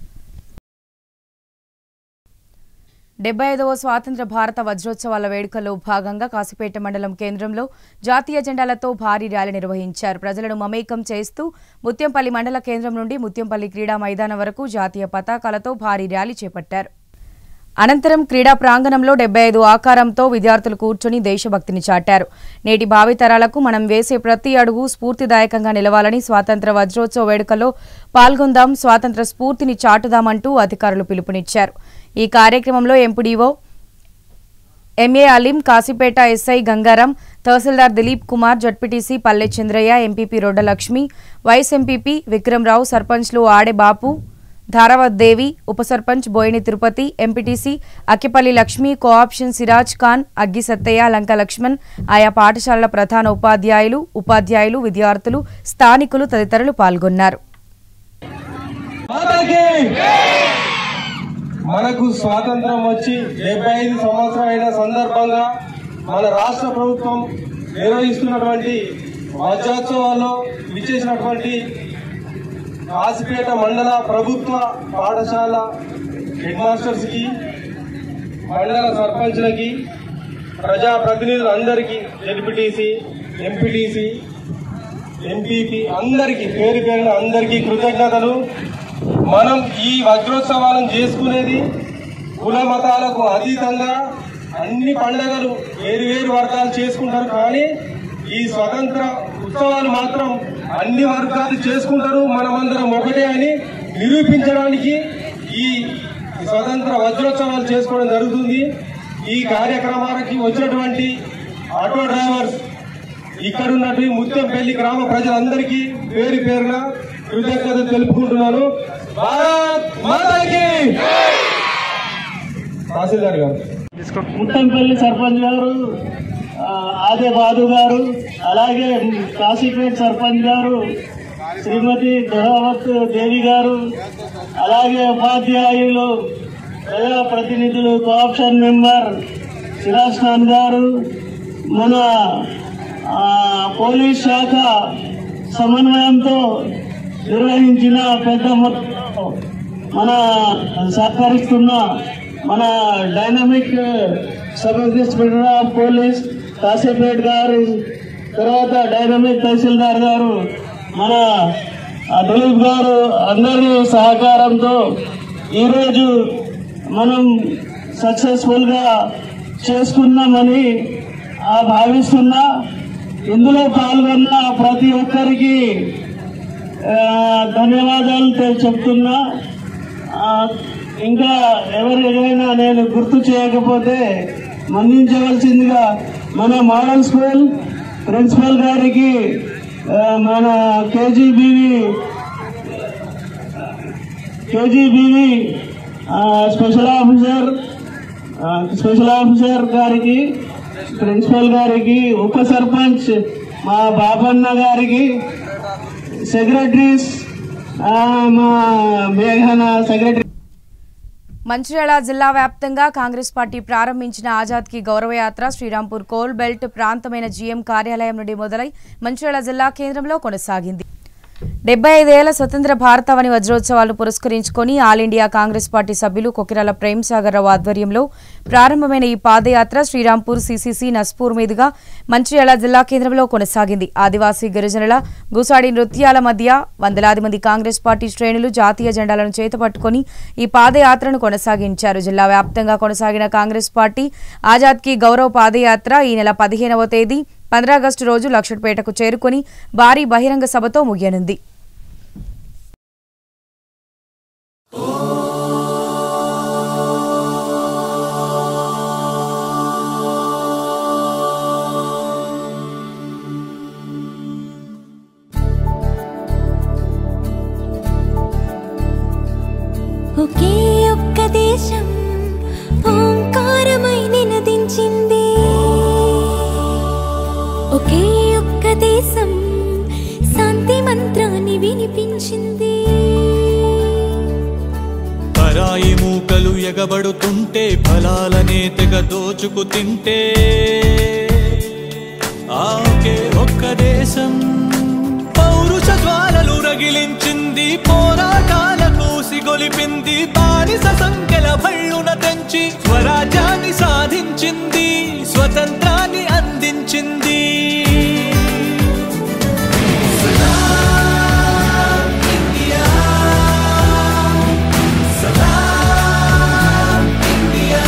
డెబ్బై ఐదవ స్వాతంత్ర భారత వజ్రోత్సవాల వేడుకల్లో భాగంగా కాసిపేట మండలం కేంద్రంలో జాతీయ జెండాలతో భారీ ర్యాలీ నిర్వహించారు ప్రజలను మమేకం చేస్తూ ముత్యంపల్లి మండల కేంద్రం నుండి ముత్యంపల్లి క్రీడా మైదానం వరకు జాతీయ పతాకాలతో భారీ ర్యాలీ చేపట్టారు అనంతరం క్రీడా ప్రాంగణంలో డెబ్బై ఐదు ఆకారంతో విద్యార్థులు కూర్చొని దేశభక్తిని చాటారు నేటి భావితరాలకు మనం వేసే ప్రతి అడుగు స్ఫూర్తిదాయకంగా నిలవాలని స్వాతంత్ర వజ్రోత్సవ వేడుకల్లో పాల్గొందాం స్వాతంత్ర స్ఫూర్తిని చాటుదామంటూ అధికారులు పిలుపునిచ్చారు ఈ కార్యక్రమంలో MPDO MA Aleem Kasipet SI Gangaram tahsildar Dilip Kumar ZPTC Palle Chandraiah MPP Roddalakshmi vice MPP Vikramrao సర్పంచ్లు ఆడే బాపు ధారావత్ దేవి ఉప సర్పంచ్ బోయిని తిరుపతి ఎంపీటీసీ అక్కిపల్లి లక్ష్మి కోఆప్షన్ సిరాజ్ ఖాన్ అగ్గి సత్తయ్య లంక లక్ష్మణ్ ఆయా పాఠశాలల ప్రధాన ఉపాధ్యాయులు ఉపాధ్యాయులు విద్యార్థులు స్థానికులు తదితరులు పాల్గొన్నారు
మనకు స్వాతంత్రం వచ్చి డెబ్బై ఐదు సంవత్సరం అయిన సందర్భంగా మన రాష్ట్ర ప్రభుత్వం నిర్వహిస్తున్నటువంటి వజ్రోత్సవాల్లో విచ్చేసినటువంటి కాసిపేట మండల ప్రభుత్వ పాఠశాల హెడ్ మాస్టర్స్ కి మండల సర్పంచ్లకి ప్రజాప్రతినిధులందరికీ జడ్పీటీసీ ఎంపీటీసీ ఎంపీపీ అందరికీ పేరు పేరున అందరికీ కృతజ్ఞతలు మనం ఈ వజ్రోత్సవాలను చేసుకునేది కుల మతాలకు అతీతంగా అన్ని పండగలు వేరు వేరు వర్గాలు చేసుకుంటారు కానీ ఈ స్వతంత్ర ఉత్సవాలు మాత్రం అన్ని వర్గాలు చేసుకుంటారు మనమందరం ఒకటే అని నిరూపించడానికి ఈ స్వతంత్ర వజ్రోత్సవాలు చేసుకోవడం జరుగుతుంది ఈ కార్యక్రమానికి వచ్చినటువంటి ఆటో డ్రైవర్స్ ఇక్కడ ఉన్నటువంటి ముత్యంపల్లి గ్రామ ప్రజలందరికీ పేరు పేరున కృతజ్ఞతలు తెలుపుకుంటున్నాను భారత్ మాతాకి తహసీల్దార్ గారు
ముట్టంపల్లి సర్పంచ్ గారు ఆ, ఆదే బాదు గారు అలాగే కాశీపేట్ సర్పంచ్ గారు శ్రీమతి దొరావత్ దేవి గారు అలాగే ఉపాధ్యాయులు ప్రజాప్రతినిధులు కోఆప్షన్ మెంబర్ సిరాజ్ ఖాన్ గారు మన ఆ, పోలీస్ శాఖ సమన్వయంతో నిర్వహించిన పెద్ద మొత్తంలో మన సహకరిస్తున్న మన dynamic sub inspector of police Kasipet గారు తర్వాత డైనమిక్ తహసీల్దార్ గారు మన ఆ, దిలీప్ గారు అందరి సహకారంతో ఈరోజు మనం సక్సెస్ఫుల్ గా చేసుకున్నామని ఆ, భావిస్తున్నా ఇందులో పాల్గొన్న ప్రతి ఒక్కరికి ఆ, ధన్యవాదాలు తె- చెప్తున్నా ఆ, ఇంకా ఎవరికైనా నేను గుర్తు చేయకపోతే మన్నించవలసిందిగా మన మోడల్ స్కూల్ ప్రిన్సిపల్ గారికి ఆ, మన కేజీబీవి కేజీబీవి స్పెషల్ ఆఫీసర్ ఆ, స్పెషల్ ఆఫీసర్ గారికి ప్రిన్సిపల్ గారికి ఉప సర్పంచ్ మా బాబన్న గారికి సెక్రటరీస్ ఆ, మా మేఘన సెక్రటరీ
మంచిర్యాల జిల్లా వ్యాప్తంగా కాంగ్రెస్ పార్టీ ప్రారంభించిన ఆజాద్ కి గౌరవయాత్ర శ్రీరాంపూర్ కోల్ బెల్ట్ ప్రాంతమైన జీఎం కార్యాలయం నుండి మొదలై మంచిర్యాల జిల్లా కేంద్రంలో కొనసాగింది డెబ్బై ఐదేళ్ల స్వతంత్ర భారతావని వజ్రోత్సవాలను పురస్కరించుకొని ఆల్ ఇండియా కాంగ్రెస్ పార్టీ సభ్యులు కొకిరాల ప్రేమ్ సాగర్ రావు ఆధ్వర్యంలో ప్రారంభమైన ఈ పాదయాత్ర శ్రీరాంపూర్ సిసిసి నస్పూర్ మీదుగా మంచిర్యాల జిల్లా కేంద్రంలో కొనసాగింది ఆదివాసీ గిరిజనుల గుసాడి నృత్యాల మధ్య వందలాది మంది కాంగ్రెస్ పార్టీ శ్రేణులు జాతీయ జెండాలను చేతపట్టుకొని ఈ పాదయాత్రను కొనసాగించారు జిల్లా వ్యాప్తంగా కొనసాగిన కాంగ్రెస్ పార్టీ ఆజాద్ కి గౌరవ పాదయాత్ర ఈ నెల పదిహేనవ తేదీ పంద్రాగస్టు రోజు లక్షట్పేటకు చేరుకుని భారీ బహిరంగ సభతో ముగియనుంది
ఒకే ఒక్క దేశం ఓంకారమై నినదించింది ఒకే ఒక్క దేశం శాంతి మంత్రాన్ని వినిపించింది
పరాయి మూకలు ఎగబడుతుంటే ఫలాలనే తెగ దోచుకు తింటే ఆకే ఒక్క దేశం పౌరుష జ్వాలలు రగిలించింది పోరాటాలకు సిగొలిపింది బానిస సంఖ్యల భళ్ళున తెంచి స్వరాజ్యాన్ని సాధించింది స్వతంత్రాన్ని అందించింది సలాం ఇండియా సలాం ఇండియా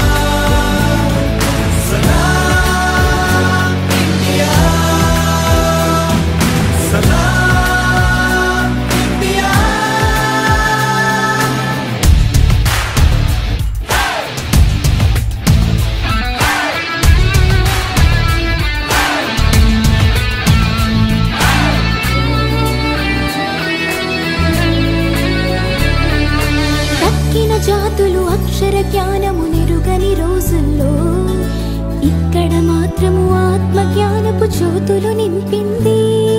సలాం ఇండియా సలాం ఇండియా
తక్కిన జాతులు అక్షర జ్ఞానము నెరుగని రోజుల్లో ఇక్కడ మాత్రము ఆత్మ జ్ఞానపు జ్యోతులు నింపింది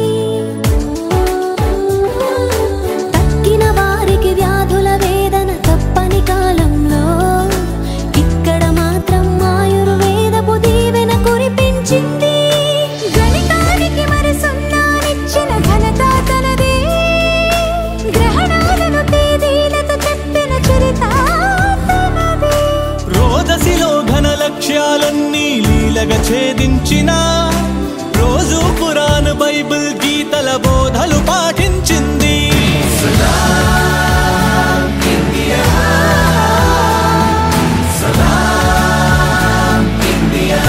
తక్కిన వారికి వ్యాధుల వేదన తప్పని కాలంలో ఇక్కడ మాత్రం ఆయుర్వేదపు దీవెన కురిపించింది గణితానికి మరి సొంత
ఛేదించిన రోజు ఖురాన్ బైబిల్ గీతల బోధలు పాటించింది సలాం ఇండియా సలాం ఇండియా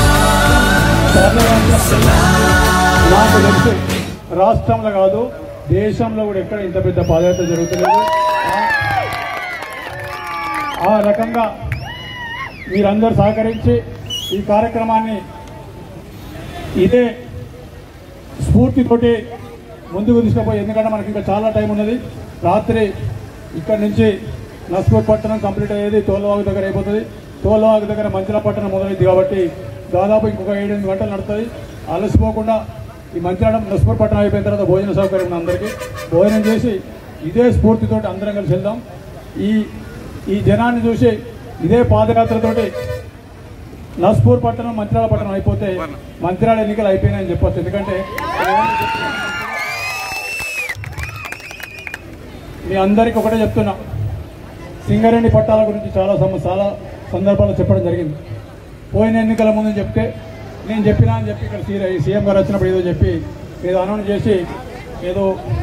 నాకు తెలుసు రాష్ట్రంలో కాదు దేశంలో కూడా ఎక్కడ ఇంత పెద్ద పాదయాత్ర జరుగుతలేదు ఆ రకంగా మీరందరూ సహకరించి ఈ కార్యక్రమాన్ని ఇదే స్ఫూర్తితోటి ముందుకు తీసుకుపోయి ఎందుకంటే మనకి ఇంకా చాలా టైం ఉన్నది రాత్రి ఇక్కడి నుంచి నస్పూర్ పట్టణం కంప్లీట్ అయ్యేది తోలవాగు దగ్గర అయిపోతుంది తోలవాగు దగ్గర మంచిల పట్టణం మొదలైంది కాబట్టి దాదాపు ఇంకొక ఏడెనిమిది గంటలు నడుస్తుంది అలసిపోకుండా ఈ మంచిరాడం నస్పూర్ పట్టణం అయిపోయిన తర్వాత భోజన సౌకర్యం ఉంది అందరికీ భోజనం చేసి ఇదే స్ఫూర్తితోటి అందరం కలిసి వెళ్దాం ఈ ఈ జనాన్ని చూసి ఇదే పాదయాత్రతోటి నస్పూర్ పట్టణం మంత్రాల పట్టణం అయిపోతే మంత్రాల ఎన్నికలు అయిపోయినాయని చెప్పొచ్చు ఎందుకంటే మీ అందరికీ ఒకటే చెప్తున్నా సింగరేణి పట్టాల గురించి చాలా సమ చాలా సందర్భాల్లో చెప్పడం జరిగింది పోయిన ఎన్నికల ముందు చెప్తే నేను చెప్పినా అని చెప్పి ఇక్కడ సీ- సీఎం గారు వచ్చినప్పుడు ఏదో చెప్పి ఏదో అనౌన్స్ చేసి ఏదో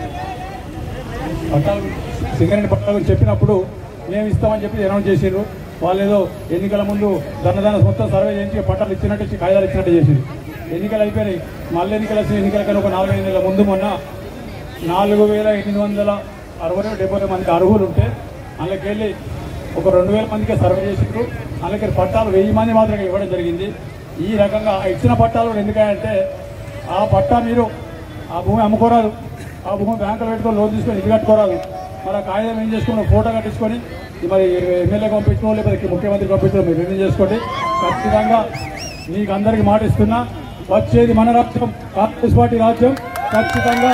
పట్టాల సింగరేణి పట్టాల గురించి చెప్పినప్పుడు మేము ఇస్తామని చెప్పి అనౌన్స్ చేసిండ్రు వాళ్ళు ఏదో ఎన్నికల ముందు ధనదాన మొత్తం సర్వే చేయించి పట్టాలు ఇచ్చినట్టు ఇచ్చి కాగితాలు ఇచ్చినట్టు చేసింది ఎన్నికలు అయిపోయినాయి మళ్ళీ ఎన్నికలు వచ్చిన ఎన్నికల కన్నా ఒక నాలుగైదు నెలల ముందు మొన్న నాలుగు వేల ఎనిమిది వందల అరవై డెబ్బై మందికి అర్హులు ఉంటే అందులోకి వెళ్ళి ఒక రెండు వేల మందికి సర్వే చేసిండ్రు అందులోకి పట్టాలు వెయ్యి మంది మాత్రమే ఇవ్వడం జరిగింది ఈ రకంగా ఆ ఇచ్చిన పట్టాలు కూడా ఎందుకంటే ఆ పట్టా మీరు ఆ భూమి అమ్ముకోరాదు ఆ భూమి బ్యాంకులో పెట్టుకొని లోన్ తీసుకొని ఇల్లు కట్టుకోరాదు మరి ఆ కాగితం ఏం చేసుకుని ఫోటో కట్టించుకొని ఇది మరి ఎమ్మెల్యే పంపించడం లేకపోతే ముఖ్యమంత్రి పంపించడం మీరు నిర్ణయం చేసుకోండి ఖచ్చితంగా మీకు అందరికి మాట ఇస్తున్నా వచ్చేది మన రాష్ట్రం కాంగ్రెస్ పార్టీ రాజ్యం ఖచ్చితంగా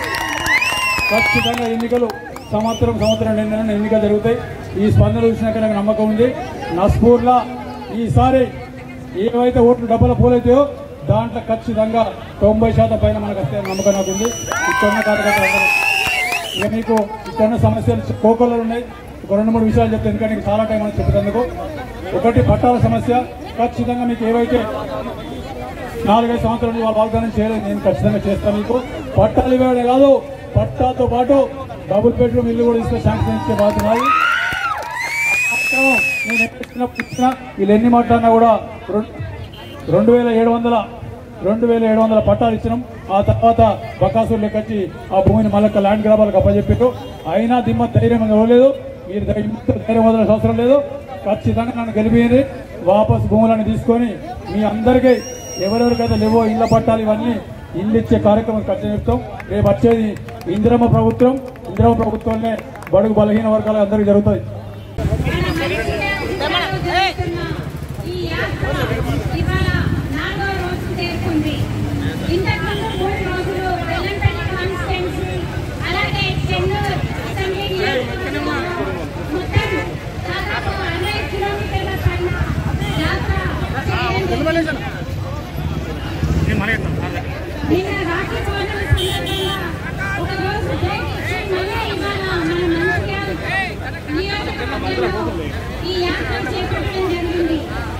ఖచ్చితంగా ఎన్నికలు సంవత్సరం సంవత్సరం నిండిన ఎన్నికలు జరుగుతాయి ఈ స్పందన చూసినాక నాకు నమ్మకం ఉంది నస్పూర్లా ఈసారి ఏవైతే ఓట్లు డబ్బుల పోలైతాయో దాంట్లో ఖచ్చితంగా తొంభై శాతం పైన మనకు వస్తే నమ్మకం నాకు ఉంది ఇక్కడున్న కార్యకర్తలందరూ ఇక మీకు ఇక్కడున్న సమస్యలు కోకొల్లలు ఉన్నాయి ఒక రెండు మూడు విషయాలు చెప్తే ఎందుకంటే నీకు చాలా టైం అని చెప్పేందుకు ఒకటి పట్టాల సమస్య ఖచ్చితంగా మీకు ఏవైతే నాలుగైదు సంవత్సరాల నుంచి వాళ్ళు వాగ్దానం చేయలేదు నేను ఖచ్చితంగా చేస్తాను మీకు పట్టాలు ఇవ్వడే కాదు పట్టాతో పాటు డబుల్ బెడ్రూమ్ ఇల్లు కూడా ఇస్తే శాంక్షన్ ఇచ్చే బాధ్యత నాది. వాస్తవం, నేను ఎక్కడ ఇచ్చినప్పుడు ఇచ్చినా వీళ్ళు ఎన్ని మాట్లాడినా కూడా రెం- రెండు వేల ఏడు వందల రెండు వేల ఏడు వందల పట్టాలు ఇచ్చినాం ఆ తర్వాత బకాసులు లెక్కొచ్చి ఆ భూమిని మళ్ళీ ల్యాండ్ గ్రాబాలకు అప్పచెప్పారు అయినా దిమ్మ ధైర్యం ఇవ్వలేదు మీరు ధైర్యం ధైర్యం వదలసిన అవసరం లేదు ఖచ్చితంగా నన్ను గెలిపింది వాపస్ భూములను తీసుకొని మీ అందరికీ ఎవరెవరికైతే లేవో ఇళ్ల పట్టాలు ఇవన్నీ ఇల్లు ఇచ్చే కార్యక్రమం ఖచ్చితంగా చెప్తాం రేపు వచ్చేది ఇందిరమ్మ ప్రభుత్వం ఇందిరమ్మ ప్రభుత్వంలో బడుగు బలహీన వర్గాలకు అందరికీ జరుగుతుంది
ఈ యాత్ర ఇవాళ నాలుగో రోజు చేరుకుంది ఇంతకుముందు మూడు రోజులు బెల్లంపల్లి కాన్స్టిట్యున్సీ అలాగే చెన్నూరు అసెంబ్లీ నియోజకవర్గంలో మొత్తం దాదాపు అరవై కిలోమీటర్ల పైన యాత్ర చేయడం నిన్న రాఖీ పౌర్ణమి సందర్భంగా ఒక రోజు బ్రేక్ ఇచ్చి మళ్ళీ ఇవాళ మన మంచిర్యాల నియోజకవర్గంలో ఈ యాత్ర చేపట్టడం జరిగింది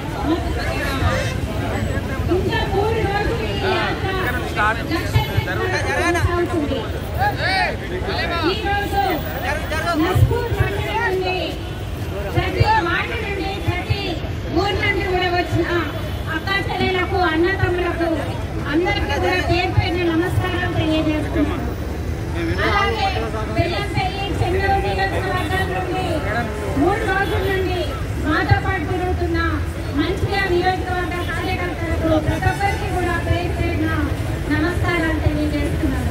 ఇంకా మూడు రోజులు ఈ యాత్ర కొనసాగుతుంది ఈ రోజు నస్పూర్ పట్టణం నుండి ప్రతి వార్డు నుండి ప్రతి ఊరు నుండి కూడా వచ్చిన అక్క చెల్లెలకు అన్నతమ్ములకు అందరికీ కూడా పేరు పేరున నమస్కారం తెలియజేస్తున్నాను అలాగే బెల్లంపల్లి చెన్నూరు నియోజకవర్గాల నుండి మూడు రోజుల నుండి మాతో పాటు తిరుగుతున్న మంచిగా నియోజకవర్గ కార్యకర్తలకు ప్రతి ఒక్కరికి కూడా పేరు పేరున నమస్కారాలు తెలియజేస్తున్నాను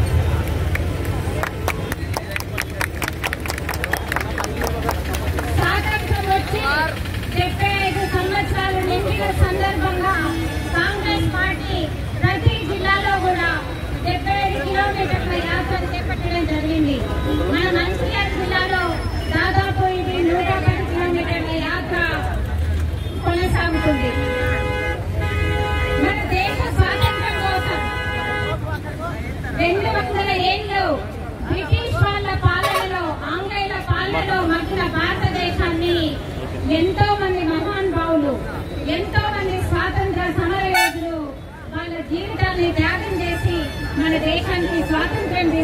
స్వాతంత్రం వచ్చి డెబ్బై ఐదు సంవత్సరాలు నిండిన సందర్భంగా కాంగ్రెస్ పార్టీ ప్రతి జిల్లాలో కూడా డెబ్బై ఐదు కిలోమీటర్ల యాత్ర చేపట్టడం జరిగింది మన మంచిర్యాల జిల్లాలో దాదాపు ఇది నూట పది కిలోమీటర్ల యాత్ర కొనసాగుతుంది మన దేశ స్వాతంత్రం కోసం రెండు వందల ఏళ్ళు బ్రిటిష్ వాళ్ళ పాలనలో ఆంగ్లేయుల పాలనలో మగ్గిన భారతదేశాన్ని ఎంతో మంది మహానుభావులు ఎంతో మంది స్వాతంత్ర సమర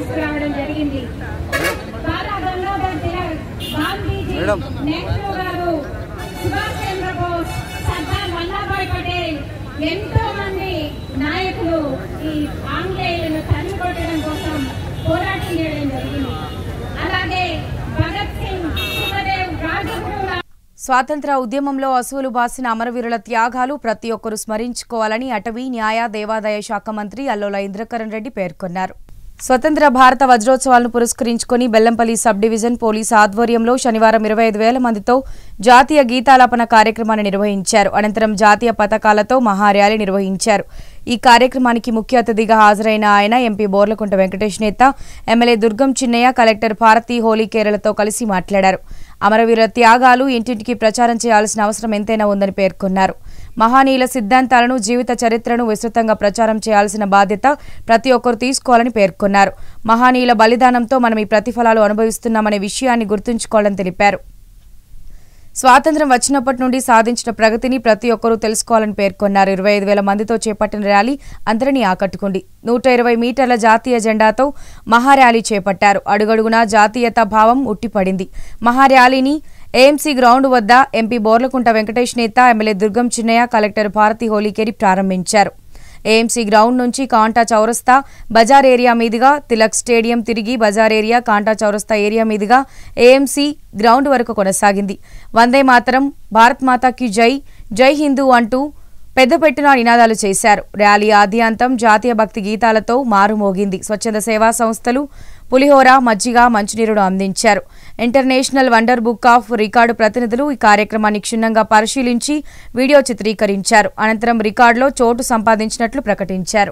తీసుకురావడం జరిగింది బాలా గంగాధర్ తిలక్ గాంధీజీ నెహ్రూ గారు సుభాష్ చంద్రబోస్ సర్దార్ వల్లభాయ్ పటేల్ ఎంతో మంది నాయకులు ఈ ఆంగ్లేయులను తరిమి కొట్టడం కోసం పోరాటం చేయడం జరిగింది అలాగే భగత్ సింగ్ సుఖదేవ్ రాజగురు
స్వాతంత్ర ఉద్యమంలో అసూలు బాసిన అమరవీరుల త్యాగాలు ప్రతి ఒక్కరూ స్మరించుకోవాలని అటవీ న్యాయ దేవాదాయ శాఖ మంత్రి అల్లోల ఇంద్రకరణ్ రెడ్డి పేర్కొన్నారు స్వతంత్ర భారత వజ్రోత్సవాలను పురస్కరించుకుని బెల్లంపల్లి సబ్ డివిజన్ పోలీసు ఆధ్వర్యంలో శనివారం ఇరవై ఐదు వేల మందితో జాతీయ గీతాలాపన కార్యక్రమాన్ని నిర్వహించారు అనంతరం జాతీయ పతాకాలతో మహార్యాలీ నిర్వహించారు ఈ కార్యక్రమానికి ముఖ్య అతిథిగా హాజరైన ఆయన ఎంపీ బోర్లకుంట వెంకటేష్ నేత ఎమ్మెల్యే దుర్గం చిన్నయ్య కలెక్టర్ భారతి హోలీ కేరళతో కలిసి మాట్లాడారు అమరవీరుల త్యాగాలు ఇంటింటికి ప్రచారం చేయాల్సిన అవసరం ఎంతైనా ఉందని పేర్కొన్నారు మహానీయుల సిద్ధాంతాలను జీవిత చరిత్రను విస్తృతంగా ప్రచారం చేయాల్సిన బాధ్యత ప్రతి ఒక్కరు తీసుకోవాలని పేర్కొన్నారు మహానీయుల బలిదానంతో మనం ఈ ప్రతిఫలాలు అనుభవిస్తున్నామనే విషయాన్ని గుర్తుంచుకోవాలని తెలిపారు స్వాతంత్ర్యం వచ్చినప్పటి నుండి సాధించిన ప్రగతిని ప్రతి ఒక్కరూ తెలుసుకోవాలని పేర్కొన్నారు ఇరవై ఐదు వేల మందితో చేపట్టిన ర్యాలీ అందరినీ ఆకట్టుకుంది నూట ఇరవై మీటర్ల జాతీయ జెండాతో మహార్యాలీ చేపట్టారు అడుగడుగునా జాతీయత భావం ఉట్టిపడింది మహార్యాలీని ఏఎంసీ గ్రౌండ్ వద్ద ఎంపీ బోర్లకుంట వెంకటేష్ నేత ఎమ్మెల్యే దుర్గం చిన్నయ్య కలెక్టర్ భారతి హోలీకేరి ప్రారంభించారు ఏఎంసీ గ్రౌండ్ నుంచి కాంటా చౌరస్తా బజార్ ఏరియా మీదుగా తిలక్ స్టేడియం తిరిగి బజార్ ఏరియా కాంటా చౌరస్తా ఏరియా మీదుగా ఏఎంసీ గ్రౌండ్ వరకు కొనసాగింది వందే మాతరం భారత్ మాతాకి జై జై హిందూ అంటూ పెద్ద పెట్టున నినాదాలు చేశారు ర్యాలీ ఆద్యాంతం జాతీయ భక్తి గీతాలతో మారుమోగింది స్వచ్ఛంద సేవా సంస్థలు పులిహోర మజ్జిగ మంచినీరును అందించారు international wonder book of record ప్రతినిధులు ఈ కార్యక్రమాన్ని క్షుణ్ణంగా పరిశీలించి వీడియో చిత్రీకరించారు అనంతరం రికార్డులో చోటు సంపాదించినట్లు ప్రకటించారు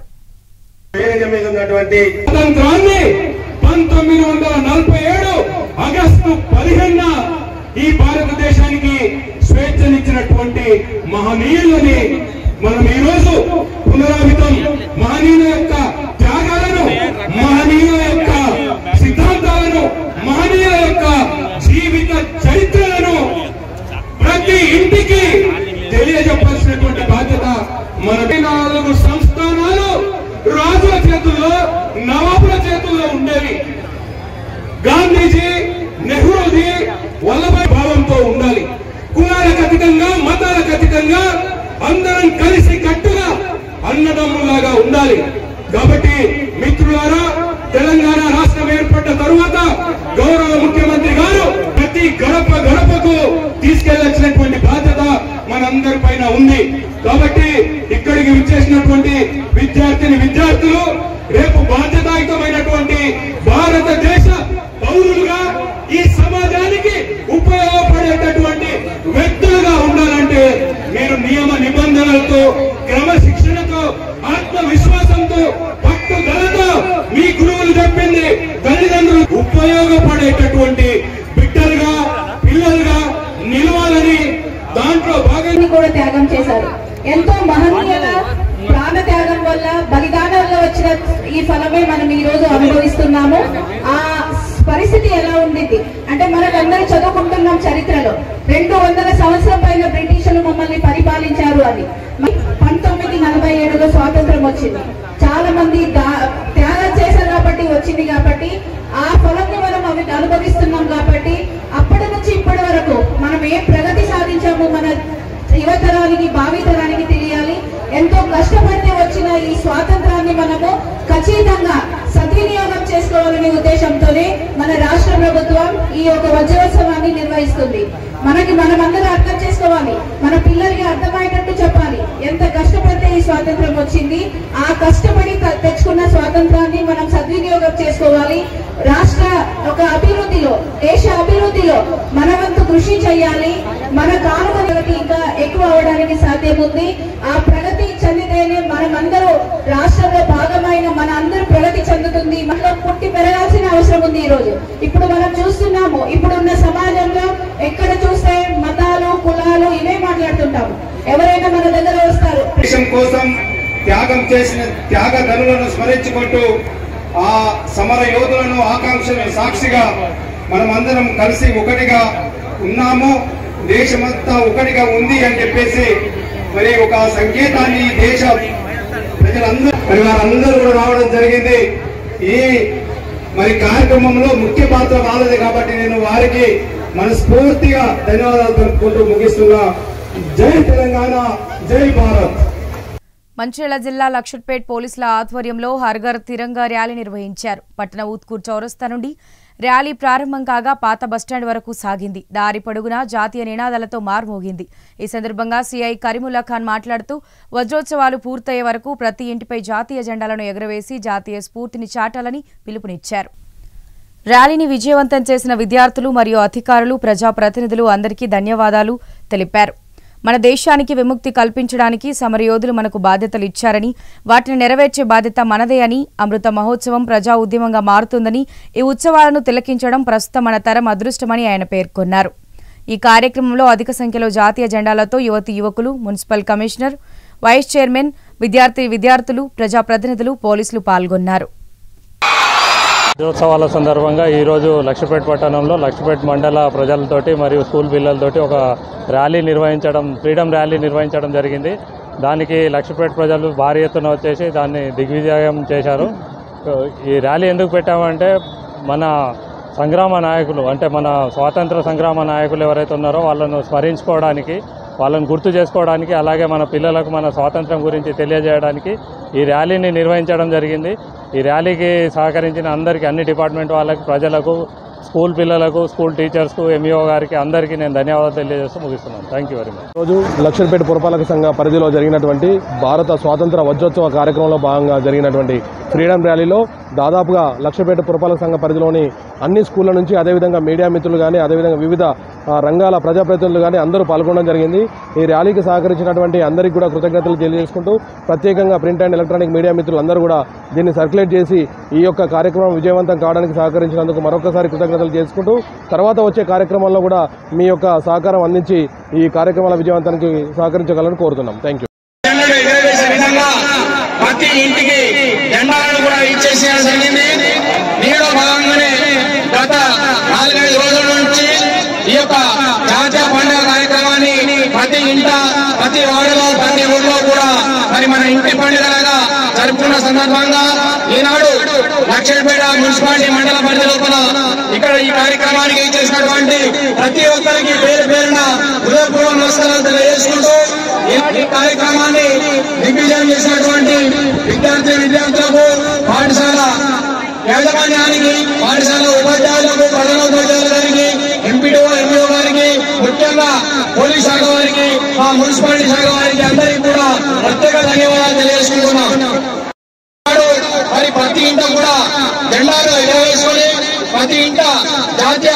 స్వాతంత్రాన్ని పంతొమ్మిది వందల నలభై ఏడు ఆగస్టు పదిహేనున ఈ భారతదేశానికి స్వేచ్ఛనిచ్చినటువంటి మహనీయులని మనం ఈ రోజు పునరావితం మహనీయుల యొక్క త్యాగాలను మహనీయుల యొక్క సిద్ధాంతాలను మహనీయుల యొక్క జీవిత చరిత్రలను ప్రతి ఇంటికి తెలియజెప్పాల్సినటువంటి బాధ్యత మన నాలుగు సంస్థానాలు రాజుల చేతుల్లో నవాబుల చేతుల్లో ఉండేవి గాంధీజీ నెహ్రూజీ వల్లభాయ్ భావంతో ఉండాలి కులాలకు అతీతంగా మతాలకు అతీతంగా అందరం కలిసి కట్టుగా అన్నదమ్ములాగా ఉండాలి కాబట్టి మిత్రులారా తెలంగాణ రాష్ట్రం ఏర్పడ్డ తరువాత గౌరవ ముఖ్యమంత్రి గారు ప్రతి గడప గడపకు తీసుకెళ్లాల్సినటువంటి బాధ్యత మనందరి పైన ఉంది కాబట్టి ఇక్కడికి విచ్చేసినటువంటి విద్యార్థిని విద్యార్థులు రేపు బాధ్యతాయుతమైనటువంటి భారతదేశ పౌరులుగా ఈ సమాజానికి ఉపయోగపడేటటువంటి వ్యక్తులుగా ఉండాలంటే మీరు నియమ నిబంధనలతో క్రమశిక్షణతో ఆత్మవిశ్వాసంతో పట్టుదలతో మీ గురువులు చెప్పింది తల్లిదండ్రులు ఉపయోగపడేటటువంటి బిడ్డలుగా పిల్లలుగా నిలవాలని దాంట్లో భాగంగా
కూడా త్యాగం చేశారు ఎంతో మహనీయుల ప్రాణ త్యాగం వల్ల బలిదానాల్లో వచ్చిన ఈ ఫలమే మనం ఈ రోజు అనుభవిస్తున్నాము ఆ పరిస్థితి ఎలా ఉండింది అంటే మనకందరూ చదువుకుంటున్నాం చరిత్రలో రెండు వందల సంవత్సరం పైన బ్రిటిషులు మమ్మల్ని పరిపాలించారు అని పంతొమ్మిది నలభై ఏడులో స్వాతంత్రం వచ్చింది చాలా మంది దా- త్యాగం చేశారు కాబట్టి వచ్చింది కాబట్టి ఆ ఫలంని మనం అవి అనుభవిస్తున్నాం కాబట్టి అప్పటి నుంచి ఇప్పటి వరకు మనం ఏ ప్రగతి సాధించాము మన యువతరానికి భావితరానికి తెలియాలి ఎంతో కష్టపడితే వచ్చిన ఈ స్వాతంత్రాన్ని మనము ఖచ్చితంగా సద్వినియోగం చేసుకోవాలనే ఉద్దేశంతోనే మన రాష్ట్ర ప్రభుత్వం ఈ యొక్క వజ్రోత్సవాన్ని నిర్వహిస్తుంది మనకి మనమందరం అర్థం చేసుకోవాలి మన పిల్లలకి అర్థమయ్యేటట్టు చెప్పాలి ఎంత కష్టపడితే ఈ స్వాతంత్రం వచ్చింది ఆ కష్టపడి త- తెచ్చుకున్న స్వాతంత్రాన్ని మనం సద్వినియోగం చేసుకోవాలి రాష్ట్ర ఒక అభివృద్ధిలో దేశ అభివృద్ధిలో మన వంతు కృషి చేయాలి మన కానుక ప్రగతి ఇంకా ఎక్కువ అవడానికి సాధ్యం ఉంది ఆ ప్రగతి చెందితేనే మనమందరూ రాష్ట్రంలో భాగమైన మన అందరూ ప్రగతి చెందుతుంది మనలో పుట్టి పెరగాల్సిన అవసరం ఉంది ఈ రోజు ఇప్పుడు మనం చూస్తున్నాము ఇప్పుడున్న సమాజంలో ఎక్కడ చూస్తే మతాలు కులాలు ఇవే మాట్లాడుతుంటాము ఎవరైనా మన దగ్గర వస్తారు
దేశం కోసం త్యాగం చేసిన త్యాగ ధనులను స్మరించుకుంటూ ఆ సమర యోధులను ఆకాంక్షలను సాక్షిగా మనమందరం కలిసి ఒకటిగా ఉన్నాము దేశమంతా ఒకటిగా ఉంది అని చెప్పేసి మరి ఒక సంకేతాన్ని ఈ దేశ ప్రజలందరూ మరి వారందరూ కూడా రావడం జరిగింది ఈ మరి కార్యక్రమంలో ముఖ్య పాత్ర వాళ్ళది కాబట్టి నేను వారికి మనస్ఫూర్తిగా ధన్యవాదాలు తెలుపుకుంటూ ముగిస్తున్నా జై తెలంగాణ జై భారత్
మంచిర్యాల జిల్లా లక్షట్పేట్ పోలీసుల ఆధ్వర్యంలో హర్ఘర్ తిరంగా ర్యాలీ నిర్వహించారు పట్టణ ఊత్కూర్ చౌరస్తా నుండి ర్యాలీ ప్రారంభం కాగా పాత బస్టాండ్ వరకు సాగింది దారి పొడుగునా జాతీయ నినాదాలతో మార్మోగింది ఈ సందర్భంగా సీఐ కరీముల్లా ఖాన్ మాట్లాడుతూ వజ్రోత్సవాలు పూర్తయ్యే వరకు ప్రతి ఇంటిపై జాతీయ జెండాలను ఎగురవేసి జాతీయ స్ఫూర్తిని చాటాలని పిలుపునిచ్చారు ర్యాలీని విజయవంతం చేసిన విద్యార్థులు మరియు అధికారులు ప్రజాప్రతినిధులు అందరికీ ధన్యవాదాలు తెలిపారు మన దేశానికి విముక్తి కల్పించడానికి సమరయోధులు మనకు బాధ్యతలు ఇచ్చారని వాటిని నెరవేర్చే బాధ్యత మనదే అని అమృత మహోత్సవం ప్రజా ఉద్యమంగా మారుతుందని ఈ ఉత్సవాలను తిలకించడం ప్రస్తుతం మన తరం అదృష్టమని ఆయన పేర్కొన్నారు ఈ కార్యక్రమంలో అధిక సంఖ్యలో జాతీయ జెండాలతో యువతి యువకులు మున్సిపల్ కమిషనర్ వైస్ చైర్మన్ విద్యార్థి విద్యార్థులు ప్రజాప్రతినిధులు పోలీసులు పాల్గొన్నారు
విజయోత్సవాల సందర్భంగా ఈరోజు లక్ష్మీపేట పట్టణంలో లక్ష్మీపేట మండల ప్రజలతోటి మరియు స్కూల్ పిల్లలతోటి ఒక ర్యాలీ నిర్వహించడం ఫ్రీడమ్ ర్యాలీ నిర్వహించడం జరిగింది దానికి లక్ష్మీపేట ప్రజలు భారీ ఎత్తున వచ్చేసి దాన్ని దిగ్విజయం చేశారు ఈ ర్యాలీ ఎందుకు పెట్టామంటే మన సంగ్రామ నాయకులు అంటే మన స్వాతంత్ర సంగ్రామ నాయకులు ఎవరైతే ఉన్నారో వాళ్ళను స్మరించుకోవడానికి వాళ్ళని గుర్తు చేసుకోవడానికి అలాగే మన పిల్లలకు మన స్వాతంత్రం గురించి తెలియజేయడానికి ఈ ర్యాలీని నిర్వహించడం జరిగింది ఈ ర్యాలీకి సహకరించిన అందరికీ అన్ని డిపార్ట్మెంట్ వాళ్ళకి ప్రజలకు స్కూల్ పిల్లలకు స్కూల్ టీచర్స్కు ఎంఈఓ గారికి అందరికీ నేను ధన్యవాదాలు తెలియజేస్తూ ముగిస్తున్నాను థ్యాంక్ యూ వెరీ మచ్
రోజు లక్షపేట పురపాలక సంఘ పరిధిలో జరిగినటువంటి భారత స్వాతంత్ర వజ్రోత్సవ కార్యక్రమంలో భాగంగా జరిగినటువంటి ఫ్రీడమ్ ర్యాలీలో దాదాపుగా లక్షపేట పురపాలక సంఘ పరిధిలోని అన్ని స్కూళ్ళ నుంచి అదేవిధంగా మీడియా మిత్రులు కానీ అదేవిధంగా వివిధ ఆ, రంగాల ప్రజాప్రతినిధులు కానీ అందరూ పాల్గొనడం జరిగింది ఈ ర్యాలీకి సహకరించినటువంటి అందరికీ కూడా కృతజ్ఞతలు తెలియజేసుకుంటూ ప్రత్యేకంగా ప్రింట్ అండ్ ఎలక్ట్రానిక్ మీడియా మిత్రులు అందరూ కూడా దీన్ని సర్క్యులేట్ చేసి ఈ యొక్క కార్యక్రమం విజయవంతం కావడానికి సహకరించినందుకు మరొకసారి కృతజ్ఞతలు చేసుకుంటూ తర్వాత వచ్చే కార్యక్రమాల్లో కూడా మీ యొక్క సహకారం అందించి ఈ కార్యక్రమాల విజయవంతానికి సహకరించగలని కోరుతున్నాం థ్యాంక్ యూ
జెండాలు ఎగరవేసే విధంగా ప్రతి ఇంటికి జెండాలను కూడా ఇచ్చేసేయడం జరిగింది దీనిలో భాగంగానే గత నాలుగైదు రోజుల నుంచి ఈ యొక్క జాతీయ పండుగ కార్యక్రమాన్ని ప్రతి ఇంట ప్రతి వాడలో ప్రతి ఊళ్ళో కూడా మరి మన ఇంటి పండుగలాగా జరుపుకున్న సందర్భంగా ఈనాడు లక్షపేట మున్సిపాలిటీ మండల పరిధి లోపల ఇక్కడ ఈ కార్యక్రమానికి చేసినటువంటి ప్రతి ఒక్కరికి పేరు పేరున హృదయపూర్వక నమస్కారాలు తెలియజేసుకుంటూ ఈ కార్యక్రమాన్ని దిగ్విజయం చేసినటువంటి విద్యార్థి విద్యార్థులకు పాఠశాల యాజమాన్యానికి పాఠశాల ఉపాధ్యాయులకు ప్రధాన ఉపాధ్యాయుల గారికి ఎంపీడీఓ ఎంపీఓ గారికి ముఖ్యంగా పోలీస్ శాఖ వారికి మా మున్సిపాలిటీ శాఖ వారికి అందరికీ కూడా ప్రత్యేక ధన్యవాదాలు తెలియజేసుకుంటున్నాం నాడు మరి ప్రతి ఇంట కూడా జెండాలు ఎగరవేసుకొని ప్రతి ఇంట జాతీయ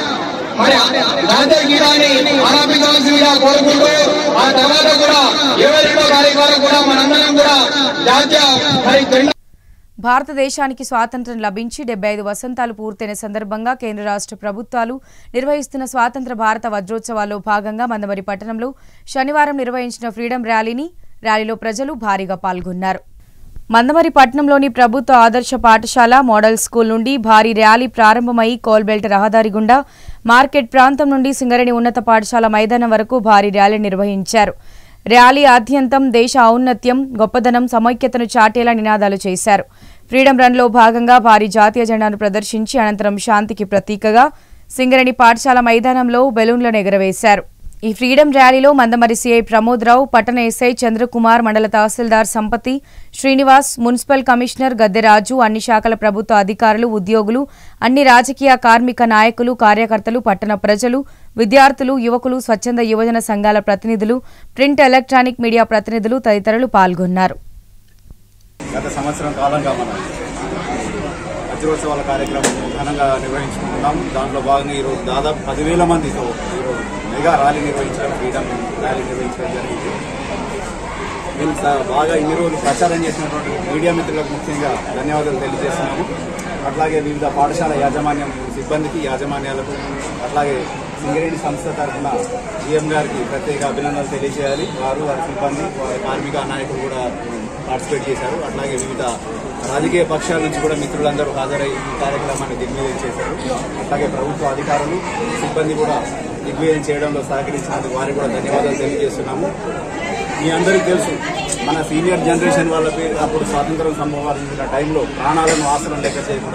మరి జాతీయ గీతాన్ని ఆరాపించవలసిందిగా కోరుకుంటూ ఆ తర్వాత కూడా ఇరవై రెండో తారీఖు వరకు కూడా మనందరం కూడా జాతీయ మరి జెండా
భారతదేశానికి స్వాతంత్ర్యం లభించి డెబ్బై ఐదు వసంతాలు పూర్తయిన సందర్భంగా కేంద్ర రాష్ట్ర ప్రభుత్వాలు నిర్వహిస్తున్న స్వాతంత్ర భారత వజ్రోత్సవాల్లో భాగంగా మందమరి పట్టణంలో శనివారం నిర్వహించిన ఫ్రీడమ్ ర్యాలీని ర్యాలీలో ప్రజలు భారీగా పాల్గొన్నారు మందమరి పట్టణంలోని ప్రభుత్వ ఆదర్శ పాఠశాల మోడల్ స్కూల్ నుండి భారీ ర్యాలీ ప్రారంభమై కోల్బెల్ట్ రహదారి గుండా మార్కెట్ ప్రాంతం నుండి సింగరేణి ఉన్నత పాఠశాల మైదానం వరకు భారీ ర్యాలీ నిర్వహించారు ర్యాలీ ఆద్యంతం దేశ ఔన్నత్యం గొప్పదనం సమైక్యతను చాటేలా నినాదాలు చేశారు ఫ్రీడమ్ రన్లో భాగంగా భారీ జాతీయ జెండాను ప్రదర్శించి అనంతరం శాంతికి ప్రతీకగా సింగరేణి పాఠశాల మైదానంలో బెలూన్లను ఎగరవేశారు ఈ ఫ్రీడమ్ ర్యాలీలో మందమరి సీఐ ప్రమోద్ రావు పట్టణ ఎస్ఐ చంద్రకుమార్ మండల తహసీల్దార్ సంపతి శ్రీనివాస్ మున్సిపల్ కమిషనర్ గద్దెరాజు అన్ని శాఖల ప్రభుత్వ అధికారులు ఉద్యోగులు అన్ని రాజకీయ కార్మిక నాయకులు కార్యకర్తలు పట్టణ ప్రజలు విద్యార్థులు యువకులు స్వచ్ఛంద యువజన సంఘాల ప్రతినిధులు ప్రింట్ ఎలక్ట్రానిక్ మీడియా ప్రతినిధులు తదితరులు పాల్గొన్నారు
గత సంవత్సరం కాలంగా మనం వజ్రోత్సవాల కార్యక్రమం ఘనంగా నిర్వహించుకుంటున్నాం దాంట్లో భాగంగా ఈరోజు దాదాపు పదివేల మందితో ఈరోజు మెగా ర్యాలీ నిర్వహించడం ఫ్రీడమ్ ర్యాలీ నిర్వహించడం జరిగింది మేము స- బాగా ఇన్ని రోజులు ప్రచారం చేసినటువంటి మీడియా మిత్రులకు ముఖ్యంగా ధన్యవాదాలు తెలియజేస్తున్నాము అట్లాగే వివిధ పాఠశాల యాజమాన్యం సిబ్బందికి యాజమాన్యాలకు అట్లాగే సింగరేణి సంస్థ తరఫున జీఎం గారికి ప్రత్యేక అభినందనలు తెలియజేయాలి వారు వారి సిబ్బంది వారి కార్మిక నాయకులు కూడా పార్టిసిపేట్ చేశారు అట్లాగే వివిధ రాజకీయ పక్షాల నుంచి కూడా మిత్రులందరూ హాజరై ఈ కార్యక్రమాన్ని దిగ్విజయం చేశారు అట్లాగే ప్రభుత్వ అధికారులు సిబ్బంది కూడా దిగ్విజయం చేయడంలో సహకరించినందుకు వారికి కూడా ధన్యవాదాలు తెలియజేస్తున్నాము మీ అందరికీ తెలుసు మన సీనియర్ జనరేషన్ వాళ్ళ పేరు అప్పుడు స్వాతంత్రం సంభవించిన టైంలో ప్రాణాలను ఆసనం లెక్క చేయకుండా పద-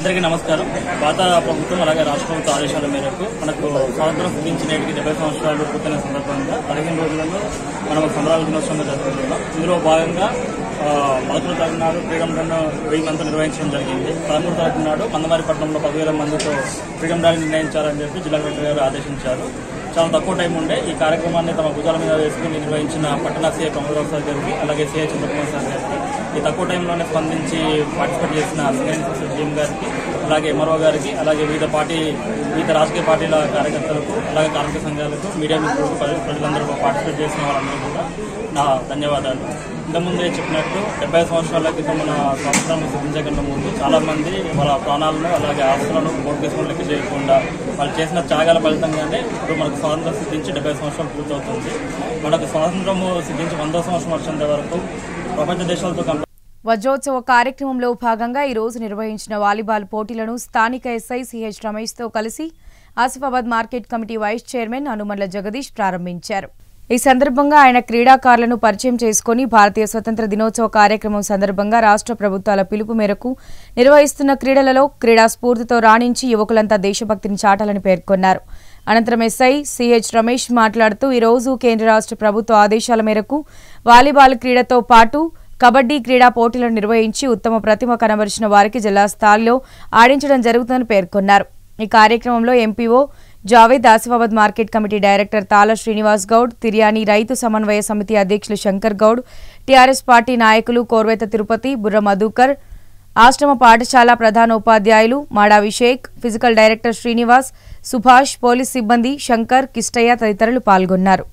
అందరికీ నమస్కారం భారత ప్రభుత్వం అలాగే రాష్ట్ర ప్రభుత్వ ఆదేశాల మేరకు మనకు స్వాతంత్రం సిద్ధించిన నేటికి డెబ్బై సంవత్సరాలు పూర్తయిన సందర్భంగా పదిహేను రోజులలో మనం సంబరాల దినోత్సవంగా జరుపుకుంటున్నాం ఇందులో భాగంగా ఆ, పదకొండు తారీఖు నాడు ఫ్రీడమ్ రన్ వెయ్యి మంది నిర్వహించడం జరిగింది పదమూడు తారీఖు నాడు మందమారిపట్నంలో పదివేల మందితో ఫ్రీడమ్ ర్యాలీ నిర్ణయించాలని చెప్పి జిల్లా కలెక్టర్ గారు ఆదేశించారు చాలా తక్కువ టైం ఉండే ఈ కార్యక్రమాన్ని తమ భుజాల మీద వేసుకుని నిర్వహించిన పట్టణ సీఐ ప్రమోదరావు సార్ గారికి అలాగే సీఐ చంద్రకుమార్ సార్ గారికి ఈ తక్కువ టైంలోనే స్పందించి పార్టిసిపేట్ చేసిన సింగరేణి సంస్థ జీఎం గారికి అలాగే ఎంఆర్ఓ గారికి అలాగే వివిధ పార్టీ వివిధ రాజకీయ పార్టీల కార్యకర్తలకు అలాగే కార్మిక సంఘాలకు మీడియా మిత్రులకు ప్రజ- ప్రజలందరూ పార్టిసిపేట్ చేసిన వాళ్ళందరూ కూడా నా ధన్యవాదాలు ఇంతకుముందే చెప్పినట్టు డెబ్బై సంవత్సరాల క్రితం మన స్వాతంత్రాన్ని సిద్ధించకుండా ముందు చాలా మంది వాళ్ళ ప్రాణాలను అలాగే ఆస్తులను ఓటు తీసుకుని లెక్క చేయకుండా వాళ్ళు చేసిన త్యాగాల ఫలితంగానే ఇప్పుడు మనకు స్వాతంత్రం సిద్ధించి డెబ్బై సంవత్సరాలు పూర్తవుతుంది మనకు స్వాతంత్రము సిద్ధించి వందో సంవత్సరం వచ్చేంత వరకు ప్రపంచ దేశాలతో కంపేర్
వజ్రోత్సవ కార్యక్రమంలో భాగంగా ఈ రోజు నిర్వహించిన వాలీబాల్ పోటీలను స్థానిక ఎస్ఐ సిహెచ్ రమేష్తో కలిసి Asifabad market committee vice chairman Anumalla Jagadish ప్రారంభించారు ఈ సందర్భంగా ఆయన క్రీడాకారులను పరిచయం చేసుకుని భారతీయ స్వతంత్ర దినోత్సవ కార్యక్రమం సందర్భంగా రాష్ట్ర ప్రభుత్వాల పిలుపు మేరకు నిర్వహిస్తున్న క్రీడలలో క్రీడా స్ఫూర్తితో రాణించి యువకులంతా దేశభక్తిని చాటాలని పేర్కొన్నారు అనంతరం ఎస్ఐ సిహెచ్ రమేష్ మాట్లాడుతూ ఈ రోజు కేంద్ర రాష్ట్ర ప్రభుత్వ ఆదేశాల మేరకు వాలీబాల్ క్రీడతో పాటు కబడ్డీ క్రీడా పోటీలను నిర్వహించి ఉత్తమ ప్రతిమ కనబరిచిన వారికి జిల్లా స్థాయిలో ఆడించడం జరుగుతుందని పేర్కొన్నారు ఈ కార్యక్రమంలో MPO Javed Asifabad market committee director Tala Srinivas Goud Tiryani రైతు సమన్వయ సమితి అధ్యక్షులు శంకర్ గౌడ్ టీఆర్ఎస్ పార్టీ నాయకులు కోర్వేత తిరుపతి బుర్ర మధుకర్ ఆశ్రమ పాఠశాల ప్రధానోపాధ్యాయులు మాడాభిషేక్ physical director Srinivas Subhash police సిబ్బంది శంకర్ కిష్టయ్య తదితరులు పాల్గొన్నారు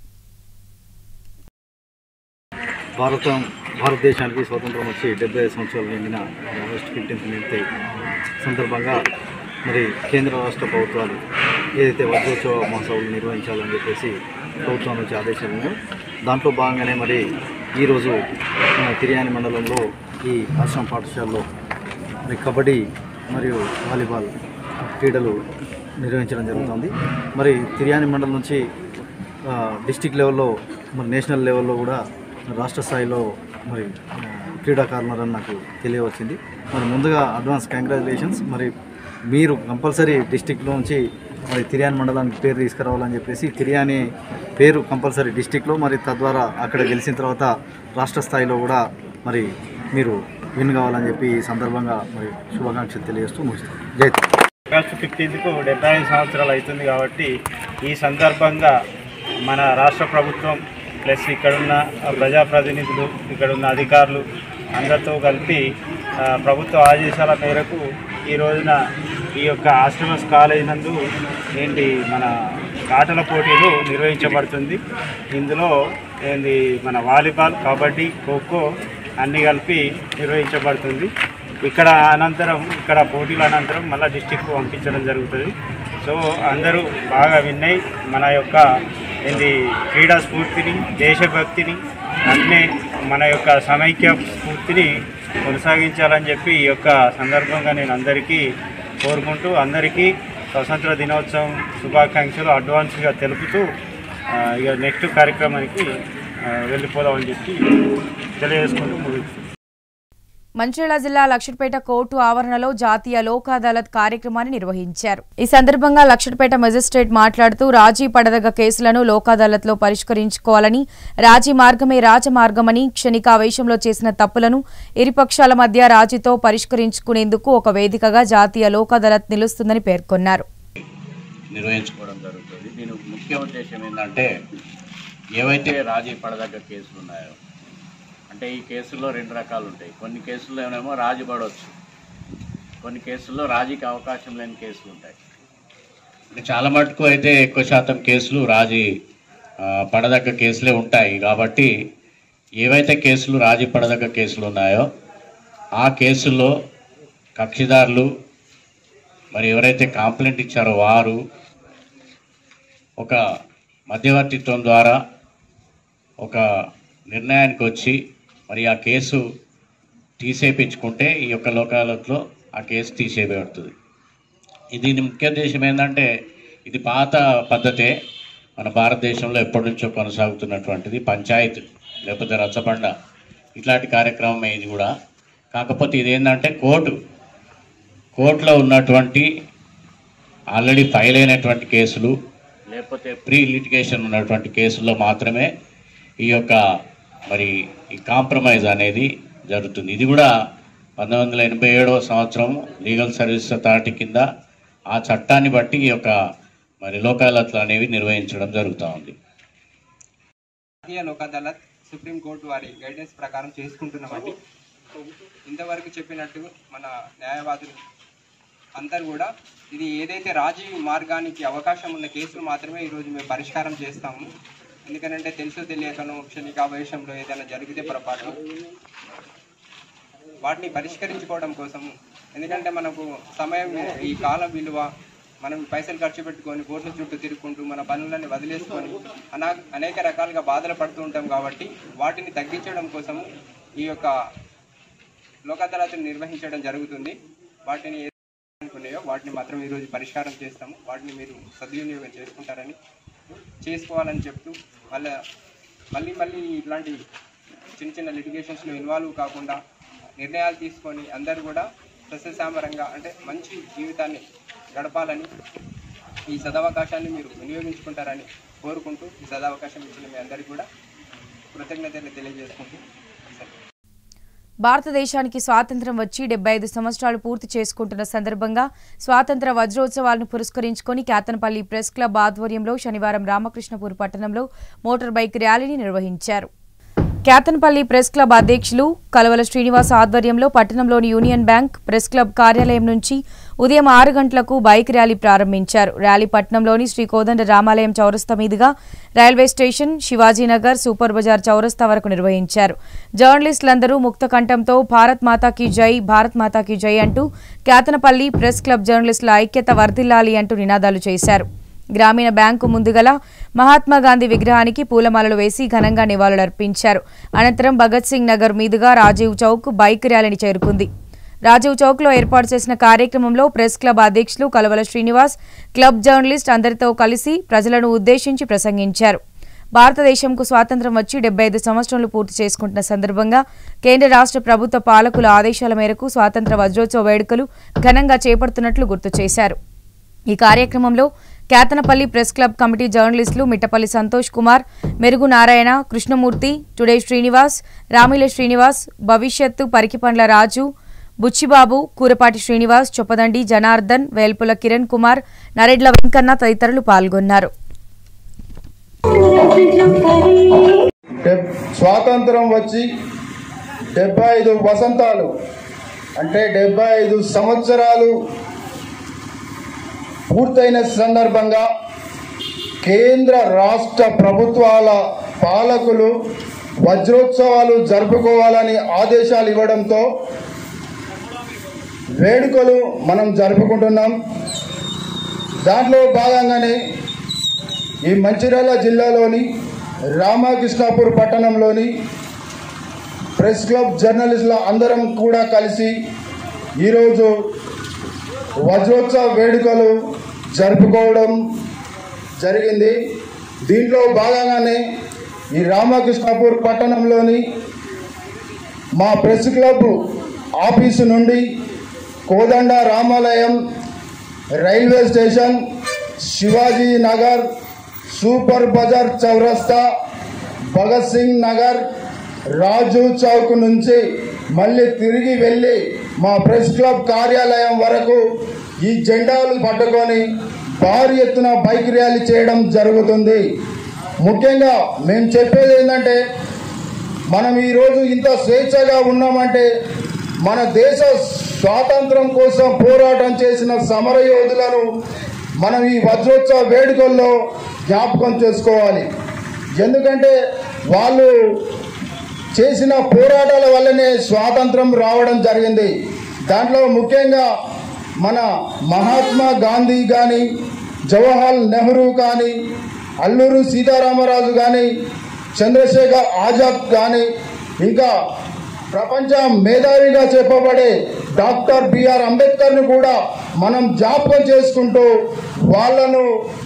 భారతం భారతదేశానికి స్వాతంత్రం వచ్చి డెబ్బై ఐదు సంవత్సరాలు నిండిన ఆగస్టు ఫిఫ్టీన్త్ నిండితే సందర్భంగా మరి కేంద్ర రాష్ట్ర ప్రభుత్వాలు ఏదైతే వజ్రోత్సవ మహోత్సవాలు నిర్వహించాలని చెప్పేసి ప్రభుత్వం నుంచి ఆదేశాలు ఉన్నాయో దాంట్లో భాగంగానే మరి ఈరోజు మన తిరియాని మండలంలో ఈ ఆశ్రమ పాఠశాలలో మరి కబడ్డీ మరియు వాలీబాల్ క్రీడలు నిర్వహించడం జరుగుతుంది మరి తిరియాని మండలం నుంచి ఆ, డిస్టిక్ లెవెల్లో మరి నేషనల్ లెవెల్లో కూడా రాష్ట్ర స్థాయిలో మరి ఆ, క్రీడాకారులని నాకు తెలియవచ్చింది మరి ముందుగా అడ్వాన్స్ కంగ్రాచులేషన్స్ మరి మీరు కంపల్సరీ డిస్టిక్లో నుంచి మరి తిరియాని మండలానికి పేరు తీసుకురావాలని చెప్పేసి తిరియాని పేరు కంపల్సరీ డిస్టిక్లో మరి తద్వారా అక్కడ గెలిచిన తర్వాత రాష్ట్ర స్థాయిలో కూడా మరి మీరు విన్ కావాలని చెప్పి ఈ సందర్భంగా మరి శుభాకాంక్షలు తెలియజేస్తూ ముగిస్తాను జై హింద్.
ఆగస్టు ఫిఫ్టీన్త్కు డెబ్బై ఐదు సంవత్సరాలు అవుతుంది కాబట్టి ఈ సందర్భంగా మన రాష్ట్ర ప్రభుత్వం ప్లస్ ఇక్కడున్న ప్రజాప్రతినిధులు ఇక్కడున్న అధికారులు అందరితో కలిపి ఆ, ప్రభుత్వ ఆదేశాల మేరకు ఈ రోజున ఈ యొక్క ఆశ్రమస్ కాలేజ్ నందు ఏంటి మన ఆటల పోటీలు నిర్వహించబడుతుంది ఇందులో ఏంది మన వాలీబాల్ కబడ్డీ ఖోఖో అన్నీ కలిపి నిర్వహించబడుతుంది ఇక్కడ అనంతరం ఇక్కడ పోటీల అనంతరం మళ్ళీ డిస్టిక్ పంపించడం జరుగుతుంది సో అందరూ బాగా విన్నై మన యొక్క ఏంది క్రీడా స్ఫూర్తిని దేశభక్తిని అట్నే మన యొక్క సమైక్య స్ఫూర్తిని కొనసాగించాలని చెప్పి ఈ యొక్క సందర్భంగా నేను అందరికీ కోరుకుంటూ అందరికీ స్వతంత్ర దినోత్సవం శుభాకాంక్షలు అడ్వాన్స్గా తెలుపుతూ ఆ, ఇక నెక్స్ట్ కార్యక్రమానికి ఆ, వెళ్ళిపోదామని చెప్పి తెలియజేసుకుంటూ ముగిస్తున్నాను
మంచిర్యాల జిల్లా లక్షట్పేట కోర్టు ఆవరణలో జాతీయ లోక్ అదాలత్ కార్యక్రమాన్ని నిర్వహించారు ఈ సందర్భంగా లక్షట్పేట మెజిస్ట్రేట్ మాట్లాడుతూ రాజీ పడదగ కేసులను లోక్ అదాలత్లో పరిష్కరించుకోవాలని రాజీ మార్గమే రాజమార్గమని క్షణికావేశంలో చేసిన తప్పులను ఇరుపక్షాల మధ్య రాజీతో పరిష్కరించుకునేందుకు ఒక వేదికగా జాతీయ లోక్ అదాలత్ నిలుస్తుందని పేర్కొన్నారు
నిర్వహించుకోవడం జరుగుతుంది దీని ముఖ్య ఉద్దేశం ఏంటంటే ఏవైతే రాజీ పడదగ్గ కేసులు ఉన్నాయో అంటే ఈ కేసుల్లో రెండు రకాలు ఉంటాయి కొన్ని కేసుల్లోనేమో రాజీ పడవచ్చు కొన్ని కేసుల్లో రాజీకి అవకాశం లేని కేసులు ఉంటాయి అంటే చాలా మటుకు అయితే ఎక్కువ శాతం కేసులు రాజీ ఆ, పడదగ్గ కేసులే ఉంటాయి కాబట్టి ఏవైతే కేసులు రాజీ పడదగ్గ కేసులు ఉన్నాయో ఆ కేసుల్లో కక్షిదారులు మరి ఎవరైతే కంప్లైంట్ ఇచ్చారో వారు ఒక మధ్యవర్తిత్వం ద్వారా ఒక నిర్ణయానికి వచ్చి మరి ఆ కేసు తీసేపించుకుంటే ఈ యొక్క లోకాలతో ఆ కేసు తీసేయబడుతుంది ఇది దీని ముఖ్య ఉద్దేశం ఏంటంటే ఇది పాత పద్ధతే మన భారతదేశంలో ఎప్పటి నుంచో కొనసాగుతున్నటువంటిది పంచాయత్ లేకపోతే రచ్చబండ ఇట్లాంటి కార్యక్రమమే ఇది కూడా కాకపోతే ఇది ఏంటంటే కోర్టు కోర్టులో ఉన్నటువంటి ఆల్రెడీ ఫైల్ అయినటువంటి కేసులు లేకపోతే ప్రీ లిటిగేషన్ ఉన్నటువంటి కేసుల్లో మాత్రమే ఈ యొక్క మరి ఈ కాంప్రమైజ్ అనేది జరుగుతుంది ఇది కూడా పంతొమ్మిది వందల ఎనభై ఏడవ సంవత్సరం లీగల్ సర్వీస్ అథారిటీ కింద ఆ చట్టాన్ని బట్టి ఈ యొక్క మరి లోక్ అదాలత్లు అనేవి నిర్వహించడం జరుగుతూ ఉంది
జాతీయ లోక్ అదాలత్ సుప్రీంకోర్టు వారి గైడెన్స్ ప్రకారం చేసుకుంటున్నామండి ఇంతవరకు చెప్పినట్టు మన న్యాయవాదులు అందరూ కూడా ఇది ఏదైతే రాజీ మార్గానికి అవకాశం ఉన్న కేసులు మాత్రమే ఈరోజు మేము పరిష్కారం చేస్తాము ఎందుకంటే తెలుసో తెలియకనో క్షణికావేశంలో ఏదైనా జరిగితే పొరపాటు వాటిని పరిష్కరించుకోవడం కోసము ఎందుకంటే మనకు సమయం ఈ కాల విలువ మనం పైసలు ఖర్చు పెట్టుకొని కోర్టుల చుట్టూ తిరుగుకుంటూ మన పనులని వదిలేసుకొని అనా అనేక రకాలుగా బాధలు పడుతూ ఉంటాం కాబట్టి వాటిని తగ్గించడం కోసము ఈ యొక్క లోక్ అదాలత్ను నిర్వహించడం జరుగుతుంది వాటిని ఏ అనుకున్నాయో వాటిని మాత్రం ఈరోజు పరిష్కారం చేస్తాము వాటిని మీరు సద్వినియోగం చేసుకుంటారని చేసుకోవాలని చెప్తూ వాళ్ళ మళ్ళీ మళ్ళీ ఇట్లాంటి చిన్న చిన్న లిటిగేషన్స్లో ఇన్వాల్వ్ కాకుండా నిర్ణయాలు తీసుకొని అందరూ కూడా సస్యశామరంగా అంటే మంచి జీవితాన్ని గడపాలని ఈ సదవకాశాన్ని మీరు వినియోగించుకుంటారని కోరుకుంటూ ఈ సదవకాశం ఇచ్చిన మీ అందరికీ కూడా కృతజ్ఞతలు తెలియజేసుకుంటూ
భారతదేశానికి స్వాతంత్రం వచ్చి డెబ్బై ఐదు సంవత్సరాలు పూర్తి చేసుకుంటున్న సందర్భంగా స్వాతంత్ర వజ్రోత్సవాలను పురస్కరించుకొని కేతనపల్లి ప్రెస్ క్లబ్ ఆధ్వర్యంలో శనివారం రామకృష్ణపూర్ పట్టణంలో మోటార్ బైక్ ర్యాలీని నిర్వహించారు కేతన్పల్లి ప్రెస్ క్లబ్ అధ్యక్షులు కలవల శ్రీనివాస్ ఆధ్వర్యంలో పట్టణంలోని యూనియన్ బ్యాంక్ ప్రెస్ క్లబ్ కార్యాలయం నుంచి ఉదయం ఆరు గంటలకు బైక్ ర్యాలీ ప్రారంభించారు ర్యాలీ పట్టణంలోని శ్రీ కోదండ రామాలయం చౌరస్తా మీదుగా railway station Shivajinagar super bazaar చౌరస్తా వరకు నిర్వహించారు జర్నలిస్టులందరూ ముక్త కంఠంతో భారత్ మాతాకి జై భారత్ మాతాకి జై అంటూ కేతనపల్లి ప్రెస్ క్లబ్ జర్నలిస్టుల ఐక్యత వర్ధిల్లాలి అంటూ నినాదాలు చేశారు గ్రామీణ బ్యాంకు ముందుగల మహాత్మా గాంధీ విగ్రహానికి పూలమాలలు వేసి ఘనంగా నివాళులర్పించారు అనంతరం భగత్ సింగ్ నగర్ మీదుగా రాజీవ్ చౌక్ బైక్ ర్యాలీని చేరుకుంది రాజీవ్ చౌక్లో ఏర్పాటు చేసిన కార్యక్రమంలో ప్రెస్ క్లబ్ అధ్యక్షులు కలవల శ్రీనివాస్ క్లబ్ జర్నలిస్ట్ అందరితో కలిసి ప్రజలను ఉద్దేశించి ప్రసంగించారు భారతదేశంకు స్వాతంత్రం వచ్చి డెబ్బై ఐదు సంవత్సరాలు పూర్తి చేసుకుంటున్న సందర్భంగా కేంద్ర రాష్ట్ర ప్రభుత్వ పాలకుల ఆదేశాల మేరకు స్వాతంత్ర వజ్రోత్సవ వేడుకలు ఘనంగా చేపడుతున్నట్లు గుర్తు చేశారు ఈ కార్యక్రమంలో కేతనపల్లి ప్రెస్ క్లబ్ కమిటీ జర్నలిస్టులు మిట్టపల్లి సంతోష్ కుమార్ మెరుగు నారాయణ కృష్ణమూర్తి టుడే శ్రీనివాస్ రామిల శ్రీనివాస్ భవిష్యత్తు పరికిపండ్ల రాజు బుచ్చిబాబు కూరపాటి శ్రీనివాస్ చొప్పదండి జనార్దన్ వేల్పుల కిరణ్ కుమార్ నరెడ్ల వెంకన్న తదితరులు పాల్గొన్నారు
డెబ్- స్వాతంత్రం వచ్చి డెబ్బై ఐదు వసంతాలు అంటే డెబ్బై ఐదు సంవత్సరాలు పూర్తయిన సందర్భంగా కేంద్ర రాష్ట్ర ప్రభుత్వాల పాలకులు వజ్రోత్సవాలు జరుపుకోవాలని ఆదేశాలు ఇవ్వడంతో వేడుకలు మనం జరుపుకుంటున్నాం దాంట్లో భాగంగానే ఈ మంచిర్యాల జిల్లాలోని రామకృష్ణాపూర్ పట్టణంలోని ప్రెస్ క్లబ్ జర్నలిస్టుల అందరం కూడా కలిసి ఈరోజు వజ్రోత్సవ వేడుకలు జరుపుకోవడం జరిగింది దీంట్లో భాగంగానే ఈ రామకృష్ణాపూర్ పట్టణంలోని మా ప్రెస్ క్లబ్ ఆఫీసు నుండి Kodanda Ramalayam railway station Shivaji Nagar super bazaar చౌరస్తా భగత్ సింగ్ నగర్ రాజు చౌక్ నుంచి మళ్ళీ తిరిగి వెళ్ళి మా ప్రెస్ క్లబ్ కార్యాలయం వరకు ఈ జెండాలు పట్టుకొని భారీ ఎత్తున బైక్ ర్యాలీ చేయడం జరుగుతుంది ముఖ్యంగా మేము చెప్పేది ఏంటంటే మనం ఈరోజు ఇంత స్వేచ్ఛగా ఉన్నామంటే మన దేశ స్వాతంత్రం కోసం పోరాటం చేసిన సమరయోధులను మనం ఈ వజ్రోత్సవ వేడుకల్లో జ్ఞాపకం చేసుకోవాలి ఎందుకంటే వాళ్ళు చేసిన పోరాటాల వల్లనే స్వాతంత్రం రావడం జరిగింది దాంట్లో ముఖ్యంగా మన మహాత్మా గాంధీ కానీ జవహర్ నెహ్రూ కానీ అల్లూరు సీతారామరాజు కానీ చంద్రశేఖర్ ఆజాద్ కానీ ఇంకా ప్రపంచ మేధావిగా చెప్పబడే డాక్టర్ బిఆర్ అంబేద్కర్ను కూడా మనం జ్ఞాపకం చేసుకుంటూ వాళ్ళను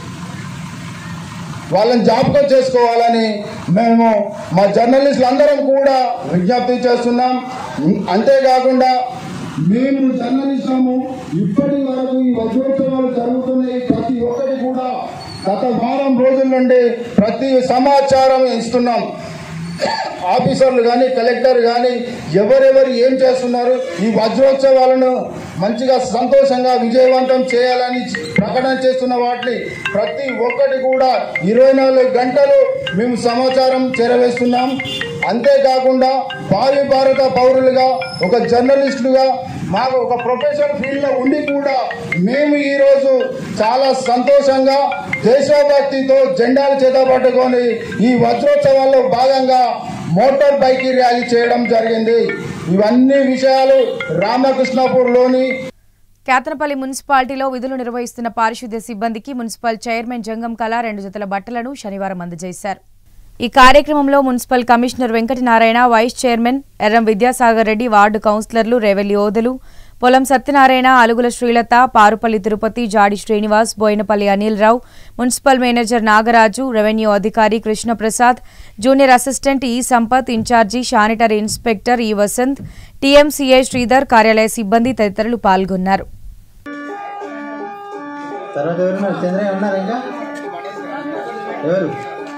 వాళ్ళని జ్ఞాపకం చేసుకోవాలని మేము మా జర్నలిస్టులు అందరం కూడా విజ్ఞప్తి చేస్తున్నాం అంతేకాకుండా మేము జర్నలిస్టము ఇప్పటి వరకు ఈ వజ్రోత్సవాలు జరుగుతున్నాయి ప్రతి ఒక్కటి కూడా గత వారం రోజుల నుండి ప్రతి సమాచారం ఇస్తున్నాం ఆఫీసర్లు కానీ కలెక్టర్ కానీ ఎవరెవరు ఏం చేస్తున్నారు ఈ వజ్రోత్సవాలను మంచిగా సంతోషంగా విజయవంతం చేయాలని ప్రకటన చేస్తున్న వాటిని ప్రతి ఒక్కటి కూడా ఇరవై నాలుగు గంటలు మేము సమాచారం చేరవేస్తున్నాం అంతేకాకుండా భావి భారత పౌరులుగా ఒక జర్నలిస్టులుగా మాకు ఒక ప్రొఫెషనల్ ఫీల్డ్ లో ఉండి కూడా మేము ఈ రోజు చాలా సంతోషంగా దేశభక్తితో జెండాలు చేతపట్టుకొని ఈ వజ్రోత్సవాల్లో భాగంగా మోటార్ బైక్ ర్యాలీ చేయడం జరిగింది ఇవన్నీ విషయాలు రామకృష్ణపూర్లోని
కేతనపల్లి మున్సిపాలిటీలో విధులు నిర్వహిస్తున్న పారిశుద్ధ్య సిబ్బందికి మున్సిపల్ చైర్మన్ జంగం కళ రెండు జతల బట్టలను శనివారం అందజేశారు ఈ కార్యక్రమంలో municipal commissioner Venkatanarayana vice chairman Erram Vidyasagar Reddy ward కౌన్సిలర్లు రెవెల్యూ ఓదలు Polam Satyanarayana Alugula Srilatha Parupalli Tirupati Jadi Srinivas Boinapalli Anil Rao municipal manager Nagaraju revenue అధికారి కృష్ణప్రసాద్ జూనియర్ అసిస్టెంట్ ఈ సంపత్ ఇన్ఛార్జి శానిటరీ ఇన్స్పెక్టర్ ఈ వసంత్ టీఎంసీఐ శ్రీధర్ కార్యాలయ సిబ్బంది తదితరులు పాల్గొన్నారు
తర్వాత ఎవరున్నారు చంద్రయ్య ఉన్నారు ఇంకా ఎవరు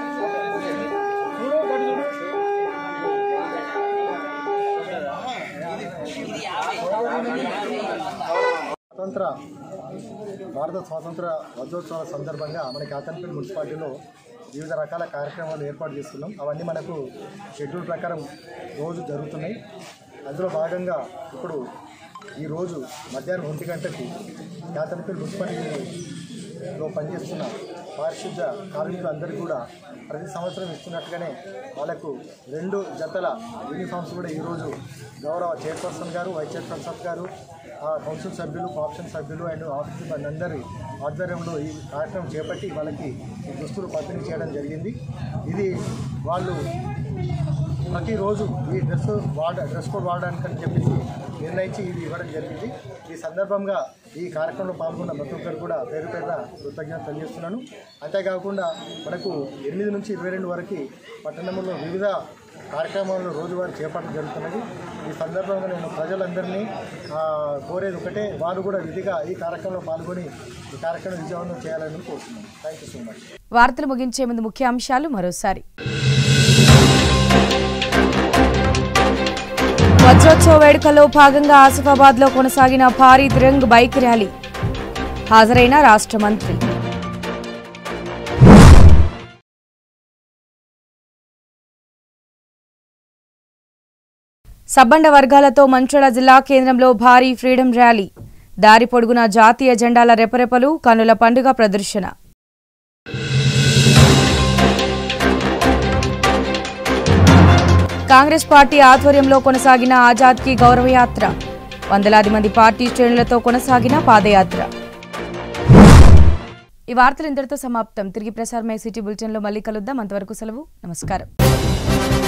స్వాతంత్ర భారత స్వాతంత్ర వజ్రోత్సవాల సందర్భంగా మన కాతన్పల్లి మున్సిపాలిటీలో వివిధ రకాల కార్యక్రమాలు ఏర్పాటు చేస్తున్నాం అవన్నీ మనకు షెడ్యూల్ ప్రకారం రోజు జరుగుతున్నాయి అందులో భాగంగా ఇప్పుడు ఈరోజు మధ్యాహ్నం ఒంటి గంటకి కాతన్పల్లి మున్సిపాలిటీలో పనిచేస్తున్న పారిశుద్ధ కార్మికులు అందరికీ కూడా ప్రతి సంవత్సరం ఇస్తున్నట్టుగానే వాళ్ళకు రెండు జతల యూనిఫామ్స్ కూడా ఈరోజు గౌరవ చైర్పర్సన్ గారు వైస్ చైర్పర్సన్ గారు ఆ కౌన్సిల్ సభ్యులు కాప్షన్ సభ్యులు అండ్ ఆఫీస్ సిబ్బంది అందరి ఆధ్వర్యంలో ఈ కార్యక్రమం చేపట్టి వాళ్ళకి ఈ దుస్తులు పంపిణీ చేయడం జరిగింది ఇది వాళ్ళు ప్రతిరోజు ఈ డ్రెస్ వాడ డ్రెస్ కోడ్ వాడడానికి అని చెప్పేసి నిర్ణయించి ఇది ఇవ్వడం జరిగింది ఈ సందర్భంగా ఈ కార్యక్రమంలో పాల్గొన్న ప్రతి ఒక్కరు కూడా పేరు పేరున కృతజ్ఞత తెలియజేస్తున్నాను అంతేకాకుండా మనకు ఎనిమిది నుంచి ఇరవై రెండు వరకు పట్టణంలో వివిధ కార్యక్రమాలను రోజువారీ చేపట్టడం జరుగుతున్నది ఈ సందర్భంగా నేను ప్రజలందరినీ ఆ, కోరేది ఒకటే వారు కూడా విధిగా ఈ కార్యక్రమంలో పాల్గొని ఈ కార్యక్రమం విజయవంతం చేయాలని కోరుతున్నాను థ్యాంక్ యూ సో మచ్
వార్తలు ముగించే ముందు ముఖ్య అంశాలు మరోసారి వజ్రోత్సవ వేడుకల్లో భాగంగా ఆసిఫాబాద్ లో కొనసాగిన భారీ తిరంగ్ బైక్ ర్యాలీ హాజరైన రాష్ట్ర మంత్రి సబ్బండ వర్గాలతో మంచోళ జిల్లా కేంద్రంలో భారీ ఫ్రీడమ్ ర్యాలీ దారి పొడుగున జాతీయ జెండాల రెపరెపలు కనుల పండుగ ప్రదర్శన కాంగ్రెస్ పార్టీ ఆధ్వర్యంలో కొనసాగిన ఆజాద్ కి గౌరవయాత్ర వందలాది మంది పార్టీ శ్రేణులతో కొనసాగిన పాదయాత్ర ఈ వార్తలు ఇంతటితో సమాప్తం తిరిగి ప్రసారమై సిటీ బులెటిన్లో మళ్ళీ కలుద్దాం అంతవరకు సెలవు నమస్కారం